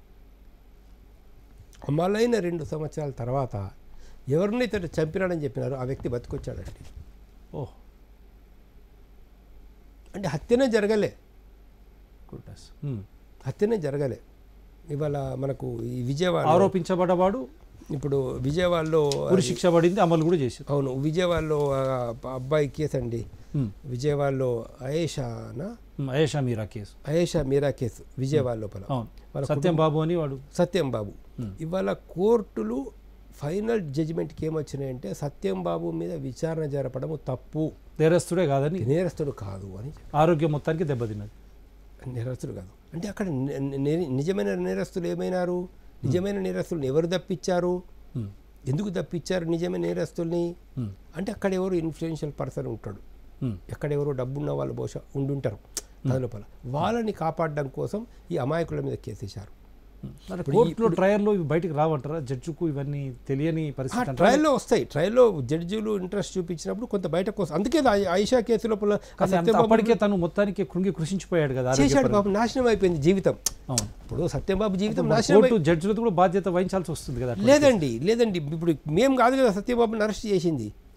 అమలైన రెండు సంవత్సరాల తర్వాత ఎవరినైతే చంపినాడని చెప్పినారో ఆ వ్యక్తి బతికొచ్చాడండి ఓహ్ అంటే హత్యనే జరగలే గుడ్నెస్ హత్యనే జరగలే ఇవాళ మనకు ఈ విజయవాడ ఆరోపించబడ్డవాడు ఇప్పుడు విజయవాడలో ఉరి శిక్ష పడింది అమలు కూడా చేశారు అవును విజయవాడలో ఆ అబ్బాయి కేసు అండి Hmm. విజయవాడలో అయేషానా Hmm. Ayesha Meera case Ayesha Meera case Vijayawada లోపల అవును వాళ్ళ సత్యం బాబు అని వాడు సత్యం బాబు ఇవాళ కోర్టులు ఫైనల్ జడ్జిమెంట్కి ఏమొచ్చినాయంటే సత్యం బాబు మీద విచారణ జరపడము తప్పు నేరస్తుడే కాదని నేరస్తుడు కాదు అని ఆరోగ్యం మొత్తానికి దెబ్బతిన్నది నేరస్తుడు కాదు అంటే అక్కడ ని- ని- నిజమైన నేరస్తులు ఏమైనారు నిజమైన నేరస్తులను ఎవరు తప్పించారు Hmm. ఎందుకు తప్పించారు నిజమైన నేరస్తుల్ని Hmm. అంటే అక్కడ ఎవరు ఇన్ఫ్లుయెన్షియల్ పర్సన్ ఉంటాడు Hmm. ఎక్కడ ఎవరో డబ్బున్న వాళ్ళు బహుశా ఉండుంటారు దాని లోపల వాళ్ళని కాపాడడం కోసం ఈ అమాయకుల మీద కేసేశారు మరి కోర్టులో ట్రయల్లో ఇవి బయటికి రావంటారా జడ్జికు ఇవన్నీ తెలియని పరిస్థితి అంటారా? ట్రయల్లో వస్తాయి ట్రయల్లో జడ్జీలు ఇంట్రెస్ట్ చూపించినప్పుడు కొంత బయటకు వస్తుంది అందుకే ఆ- ఆయిషా కేసు లోపల ఆ కానీ అంత సత్యబాబు అప్పటికే తను మొత్తానికి కృంగి కృషించిపోయాడు కదా చేశాడు ఆరోగ్యపరంగా. పాపం నాశనం అయిపోయింది జీవితం అవును ఇప్పుడు సత్యంబాబు జీవితం మరి నాశనం కోర్టు జడ్జిలతో కూడా బాధ్యత వహించాల్సి వస్తుంది కదా అట్లా. లేదండి లేదండి ఇప్పుడు మేము కాదు కదా సత్యబాబుని అరెస్ట్ చేసింది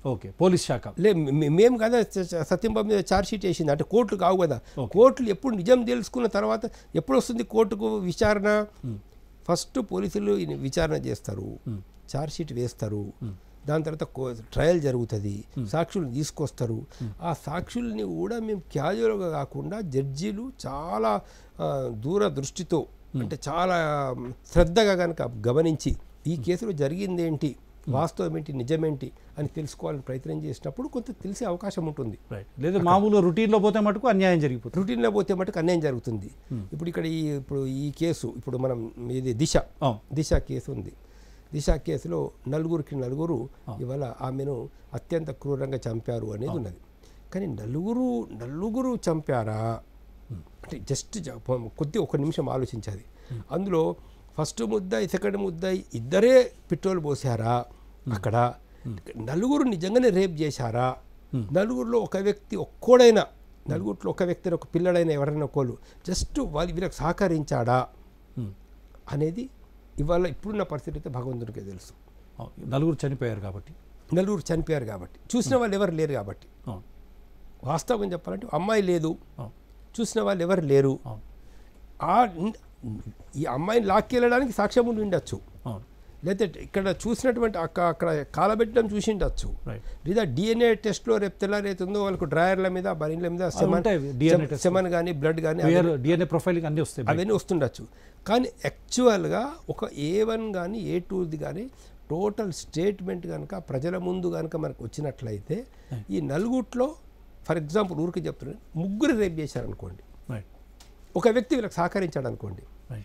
ఓకే పోలీస్ శాఖ లే మే- మేము కదా స- స- సత్యంబాబు మీద ఛార్జ్ షీట్ వేసింది అంటే కోర్టులు కావు కదా కోర్టులు ఎప్పుడు నిజం తెలుసుకున్న తర్వాత ఎప్పుడు వస్తుంది కోర్టుకు విచారణ ఫస్ట్ పోలీసులు ఈయన విచారణ చేస్తారు ఛార్జ్ షీట్ వేస్తారు దాని తర్వాత కో- ట్రయల్ జరుగుతుంది సాక్షులు తీసుకొస్తారు ఆ సాక్షుల్ని కూడా మేము క్యాజువల్గా కాకుండా జడ్జీలు చాలా ఆ, దూర దృష్టితో అంటే చాలా మ్, శ్రద్ధగా కనుక గమనించి ఈ కేసులో జరిగిందేంటి వాస్తవం ఏంటి నిజమేంటి అని తెలుసుకోవాలని ప్రయత్నం చేసినప్పుడు కొంత తెలిసే అవకాశం ఉంటుంది రైట్ లేదా మామూలు రొటీన్లో పోతే మటుకు అన్యాయం జరిగిపోతుంది రొటీన్లో పోతే మటుకు అన్యాయం జరుగుతుంది ఇప్పుడు ఇక్కడ ఈ ఇప్పుడు ఈ కేసు ఇప్పుడు మనం ఇది దిశ అవును. దిశ కేసు ఉంది దిశ కేసులో నలుగురికి నలుగురు ఇవాళ ఆమెను అత్యంత క్రూరంగా చంపారు అనేది ఉన్నది కానీ నలుగురు నలుగురు చంపారా అంటే జస్ట్ జ- ప- కొద్ది ఒక నిమిషం ఆలోచించాలి అందులో ఫస్ట్ ముద్దాయి సెకండ్ ముద్దాయి ఇద్దరే పెట్రోల్ పోసారా అక్కడ నలుగురు నిజంగానే రేప్ చేశారా నలుగురిలో ఒక వ్యక్తి ఒక్కోడైనా నలుగురిలో ఒక వ్యక్తి ఒక పిల్లడైనా ఎవరైనా ఒకళ్ళు జస్ట్ వాళ్ళు వీళ్ళకి సహకరించాడా అనేది ఇవాళ ఇప్పుడున్న పరిస్థితి అయితే భగవంతుడికే తెలుసు అవును. నలుగురు చనిపోయారు కాబట్టి నలుగురు చనిపోయారు కాబట్టి చూసిన వాళ్ళు ఎవరు లేరు కాబట్టి అవును. వాస్తవం చెప్పాలంటే అమ్మాయి లేదు అవును. చూసిన వాళ్ళు ఎవరు లేరు అవును. ఆ ఈ అమ్మాయిని లాక్కెళ్ళడానికి సాక్ష్యం ఉండి ఉండొచ్చు అవును లేకపోతే ఇక్కడ చూసినటువంటి అక్క అక్కడ కాలబెట్టడం చూసి ఉండొచ్చు రైట్ లేదా డిఎన్ఏ టెస్ట్లో రేపు తెల్లారైతుందో వాళ్ళకు డ్రాయర్ల మీద బనీల మీద సెమన్ ఉంటాయి, DNA test. సెమన్ కానీ బ్లడ్ కానీ డిఎన్ఏ ప్రొఫైలింగ్ అన్నీ వస్తాయి బయట. అవన్నీ వస్తుండొచ్చు కానీ యాక్చువల్గా ఒక ఏ వన్ కానీ ఏ టూది కానీ టోటల్ స్టేట్మెంట్ కనుక ప్రజల ముందు కనుక మనకు వచ్చినట్లయితే ఈ నలుగుట్లో ఫర్ ఎగ్జాంపుల్ ఊరికి చెప్తున్నాను ముగ్గురు రేప్ చేశారనుకోండి రైట్ ఒక వ్యక్తి వీళ్ళకి సహకరించాడు అనుకోండి రైట్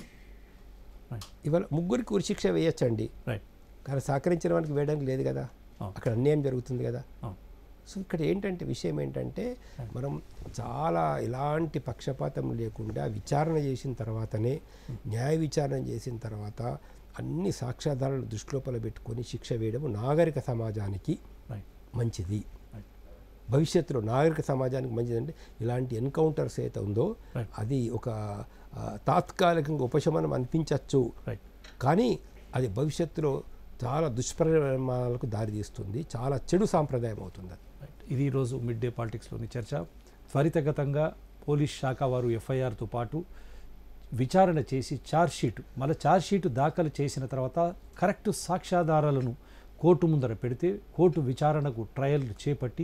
రైట్ ఇవాళ ముగ్గురికి ఉరిశిక్ష వేయచ్చండి రైట్ కానీ సహకరించిన వానికి వేయడానికి లేదు కదా అవును. అక్కడ అన్యాయం జరుగుతుంది కదా అవును సో ఇక్కడ ఏంటంటే విషయం ఏంటంటే మనం చాలా ఎలాంటి పక్షపాతం లేకుండా విచారణ చేసిన తర్వాతనే న్యాయ విచారణ చేసిన తర్వాత అన్ని సాక్ష్యాధారాలు దృష్టిలోపల పెట్టుకొని శిక్ష వేయడం నాగరిక సమాజానికి రైట్ మంచిది రైట్ భవిష్యత్తులో నాగరిక సమాజానికి మంచిదంటే ఇలాంటి ఎన్కౌంటర్స్ అయితే ఉందో Right. అది ఒక ఆ, తాత్కాలికంగా ఉపశమనం అనిపించవచ్చు రైట్ కానీ అది భవిష్యత్తులో చాలా దుష్పరిణామాలకు దారితీస్తుంది చాలా చెడు సాంప్రదాయం అవుతుంది అది రైట్ ఇది ఈరోజు మిడ్ డే పాలిటిక్స్లోని చర్చ త్వరితగతంగా పోలీస్ శాఖ వారు ఎఫ్ఐఆర్తో పాటు విచారణ చేసి ఛార్జ్షీట్ మళ్ళీ ఛార్జ్షీట్ దాఖలు చేసిన తర్వాత కరెక్ట్ సాక్ష్యాధారాలను కోర్టు ముందర పెడితే కోర్టు విచారణకు ట్రయల్ చేపట్టి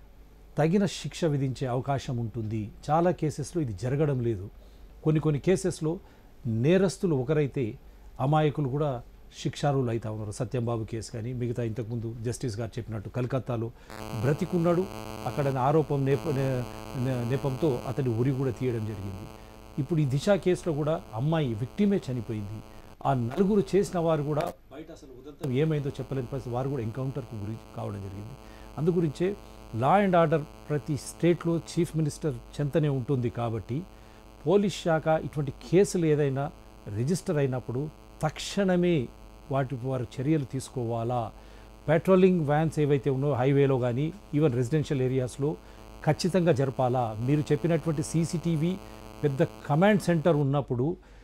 తగిన శిక్ష విధించే అవకాశం ఉంటుంది చాలా కేసెస్లో ఇది జరగడం లేదు కొన్ని కొన్ని కేసెస్లో నేరస్తులు ఒకరైతే అమాయకులు కూడా శిక్షార్హులు అవుతా ఉన్నారు సత్యంబాబు కేసు కానీ మిగతా ఇంతకుముందు జస్టిస్ గారు చెప్పినట్టు కలకత్తాలో బ్రతికున్నాడు అక్కడ ఆరోపం నేప నే- నే- నేపంతో అతని ఉరి కూడా తీయడం జరిగింది ఇప్పుడు ఈ దిశ కేసులో కూడా అమ్మాయి విక్టిమే చనిపోయింది ఆ నలుగురు చేసిన వారు కూడా బయట అసలు ఉదంతం ఏమైందో చెప్పలేని పరిస్థితి వారు కూడా ఎన్కౌంటర్కు గురి కావడం జరిగింది అందు గురించే లా అండ్ ఆర్డర్ ప్రతి స్టేట్లో చీఫ్ మినిస్టర్ చెంతనే ఉంటుంది కాబట్టి పోలీస్ శాఖ ఇటువంటి కేసులు ఏదైనా రిజిస్టర్ అయినప్పుడు తక్షణమే వాటి వారు చర్యలు తీసుకోవాలా పెట్రోలింగ్ వ్యాన్స్ ఏవైతే ఉన్నాయో హైవేలో కానీ ఈవెన్ రెసిడెన్షియల్ ఏరియాస్లో ఖచ్చితంగా జరపాలా మీరు చెప్పినటువంటి సీసీటీవీ పెద్ద కమాండ్ సెంటర్ ఉన్నప్పుడు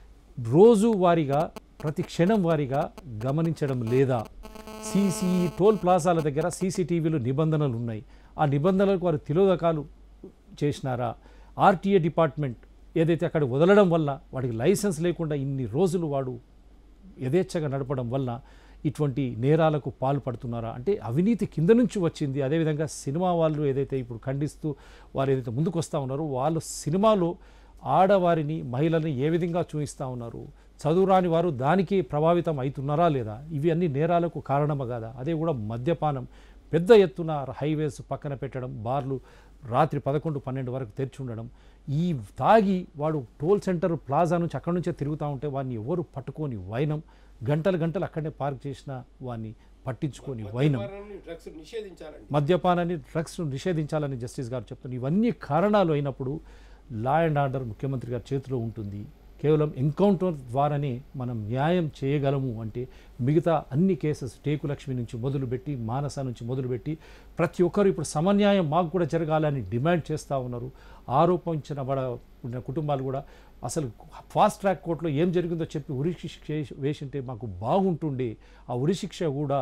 రోజు వారీగా ప్రతి క్షణం వారీగా గమనించడం లేదా సీసీ టోల్ ప్లాజాల దగ్గర సీసీటీవీలు నిబంధనలు ఉన్నాయి ఆ నిబంధనలకు వారు తిలోదకాలు చేసినారా ఆర్టీఏ డిపార్ట్మెంట్ ఏదైతే అక్కడ వదలడం వల్ల వాడికి లైసెన్స్ లేకుండా ఇన్ని రోజులు వాడు యథేచ్ఛగా నడపడం వల్ల ఇటువంటి నేరాలకు పాల్పడుతున్నారా అంటే అవినీతి కింద నుంచి వచ్చింది అదేవిధంగా సినిమా వాళ్ళు ఏదైతే ఇప్పుడు ఖండిస్తూ వారు ఏదైతే ముందుకు వస్తూ ఉన్నారో వాళ్ళు సినిమాలో ఆడవారిని మహిళల్ని ఏ విధంగా చూపిస్తూ ఉన్నారు చదువురాని వారు దానికి ప్రభావితం అవుతున్నారా లేదా ఇవి అన్ని నేరాలకు కారణమా కాదా అదే కూడా మద్యపానం పెద్ద ఎత్తున హైవేస్ పక్కన పెట్టడం బార్లు రాత్రి పదకొండు పన్నెండు వరకు తెరిచి ఉండడం ఈ తాగి వాడు టోల్ సెంటర్ ప్లాజా నుంచి అక్కడి నుంచే తిరుగుతూ ఉంటే వాడిని ఎవరు పట్టుకొని వైనం గంటలు గంటలు అక్కడనే పార్క్ చేసిన వాడిని పట్టించుకొని వైనం డ్రగ్స్ నిషేధించాలండి మద్యపానాన్ని డ్రగ్స్ను నిషేధించాలని జస్టిస్ గారు చెప్తున్నారు ఇవన్నీ కారణాలు అయినప్పుడు లా అండ్ ఆర్డర్ ముఖ్యమంత్రి గారి చేతిలో ఉంటుంది కేవలం ఎన్కౌంటర్ ద్వారానే మనం న్యాయం చేయగలము అంటే మిగతా అన్ని కేసెస్ టేకులక్ష్మి నుంచి మొదలుపెట్టి మానస నుంచి మొదలుపెట్టి ప్రతి ఒక్కరు ఇప్పుడు సమన్యాయం మాకు కూడా జరగాలని డిమాండ్ చేస్తూ ఉన్నారు ఆరోపించిన బడ ఉన్న కుటుంబాలు కూడా అసలు ఫాస్ట్ ట్రాక్ కోర్టులో ఏం జరిగిందో చెప్పి ఉరిశిక్ష వేసి- వేసింటే మాకు బాగుంటుండే ఆ ఉరిశిక్ష కూడా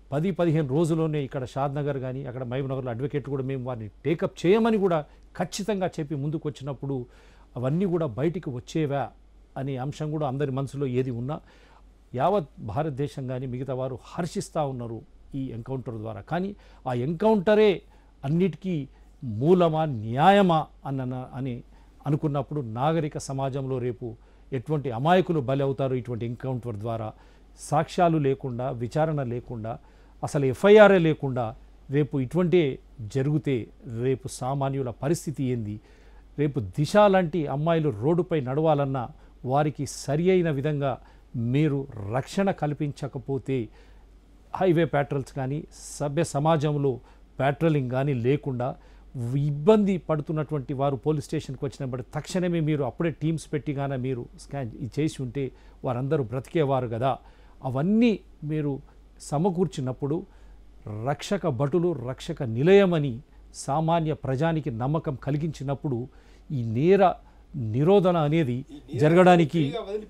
పది పదిహేను రోజుల్లోనే ఇక్కడ షాద్ నగర్ కానీ అక్కడ మహబూబ్ నగర్లో అడ్వకేట్ కూడా మేము వారిని టేకప్ చేయమని కూడా ఖచ్చితంగా చెప్పి ముందుకు వచ్చినప్పుడు అవన్నీ కూడా బయటికి వచ్చేవా అనే అంశం కూడా అందరి మనసులో ఏది ఉన్నా యావత్ భారతదేశం కానీ మిగతా వారు హర్షిస్తూ ఉన్నారు ఈ ఎన్కౌంటర్ ద్వారా కానీ ఆ ఎన్కౌంటరే అన్నిటికీ మూలమా న్యాయమా అన్న అని అనుకున్నప్పుడు నాగరిక సమాజంలో రేపు ఎటువంటి అమాయకులు బలి అవుతారు ఇటువంటి ఎన్కౌంటర్ ద్వారా సాక్ష్యాలు లేకుండా విచారణ లేకుండా అసలు ఎఫ్ఐఆర్ఏ లేకుండా రేపు ఇటువంటి జరిగితే రేపు సామాన్యుల పరిస్థితి ఏంది రేపు దిశ లాంటి అమ్మాయిలు రోడ్డుపై నడవాలన్నా వారికి సరి అయిన విధంగా మీరు రక్షణ కల్పించకపోతే హైవే ప్యాట్రోల్స్ కానీ సభ్య సమాజంలో ప్యాట్రోలింగ్ కానీ లేకుండా ఇబ్బంది పడుతున్నటువంటి వారు పోలీస్ స్టేషన్కి వచ్చినప్పుడు తక్షణమే మీరు అప్పుడే టీమ్స్ పెట్టి కానీ మీరు స్కాన్ ఇది చేసి ఉంటే వారందరూ బ్రతికేవారు కదా అవన్నీ మీరు సమకూర్చినప్పుడు రక్షక భటులు రక్షక నిలయమని సామాన్య ప్రజానికి నమ్మకం కలిగించినప్పుడు ఈ నేర నిరోధన అనేది జరగడానికి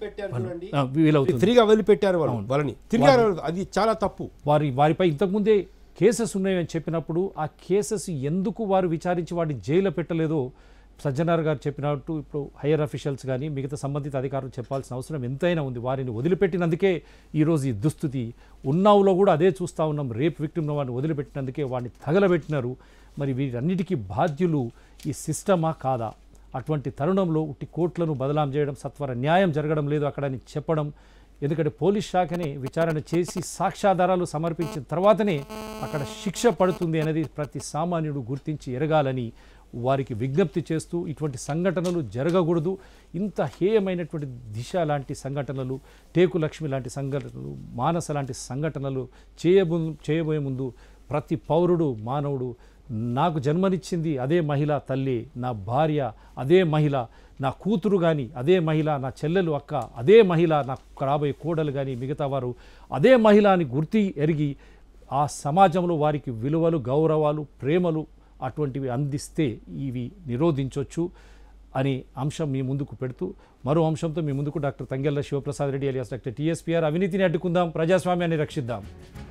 ఆ, వీలవుతుంది ఫ్రీగా వదిలిపెట్టారు వాళ్ళు వాళ్ళని తిరిగి అది చాలా తప్పు వారి వారిపై ఇంతకుముందే కేసెస్ ఉన్నాయని చెప్పినప్పుడు ఆ కేసెస్ ఎందుకు వారు విచారించి వాడిని జైల్లో పెట్టలేదో సజ్జనార్ గారు చెప్పినట్టు ఇప్పుడు హయ్యర్ అఫీషియల్స్ కానీ మిగతా సంబంధిత అధికారులు చెప్పాల్సిన అవసరం ఎంతైనా ఉంది వారిని వదిలిపెట్టినందుకే ఈరోజు ఈ దుస్థితి ఉన్నావులో కూడా అదే చూస్తూ ఉన్నాం రేప్ విక్టిమ్ను వాడిని వదిలిపెట్టినందుకే వాడిని తగలబెట్టినారు మరి వీటన్నిటికీ బాధ్యులు ఈ సిస్టమా కాదా అటువంటి తరుణంలో ఉట్టి కోట్లను బదలాం చేయడం సత్వర న్యాయం జరగడం లేదు అక్కడ అని చెప్పడం ఎందుకంటే పోలీస్ శాఖనే విచారణ చేసి సాక్ష్యాధారాలు సమర్పించిన తర్వాతనే అక్కడ శిక్ష పడుతుంది అనేది ప్రతి సామాన్యుడు గుర్తించి ఎరగాలని వారికి విజ్ఞప్తి చేస్తూ ఇటువంటి సంఘటనలు జరగకూడదు ఇంత హేయమైనటువంటి దిశ లాంటి సంఘటనలు టేకు లక్ష్మి లాంటి సంఘటనలు మానస లాంటి సంఘటనలు చేయబో చేయబోయే ముందు ప్రతి పౌరుడు మానవుడు నాకు జన్మనిచ్చింది అదే మహిళ తల్లి నా భార్య అదే మహిళ నా కూతురు కానీ అదే మహిళ నా చెల్లెలు అక్క అదే మహిళ నా రాబోయే కోడలు కానీ మిగతా వారు అదే మహిళ అని గుర్తి ఎరిగి ఆ సమాజంలో వారికి విలువలు గౌరవాలు ప్రేమలు అటువంటివి అందిస్తే ఇవి నిరోధించవచ్చు అనే అంశం మీ ముందుకు పెడుతూ మరో అంశంతో మీ ముందుకు doctor Thangella Sivaprasad Reddy alias doctor TSPR అవినీతిని అడ్డుకుందాం ప్రజాస్వామ్యాన్ని రక్షిద్దాం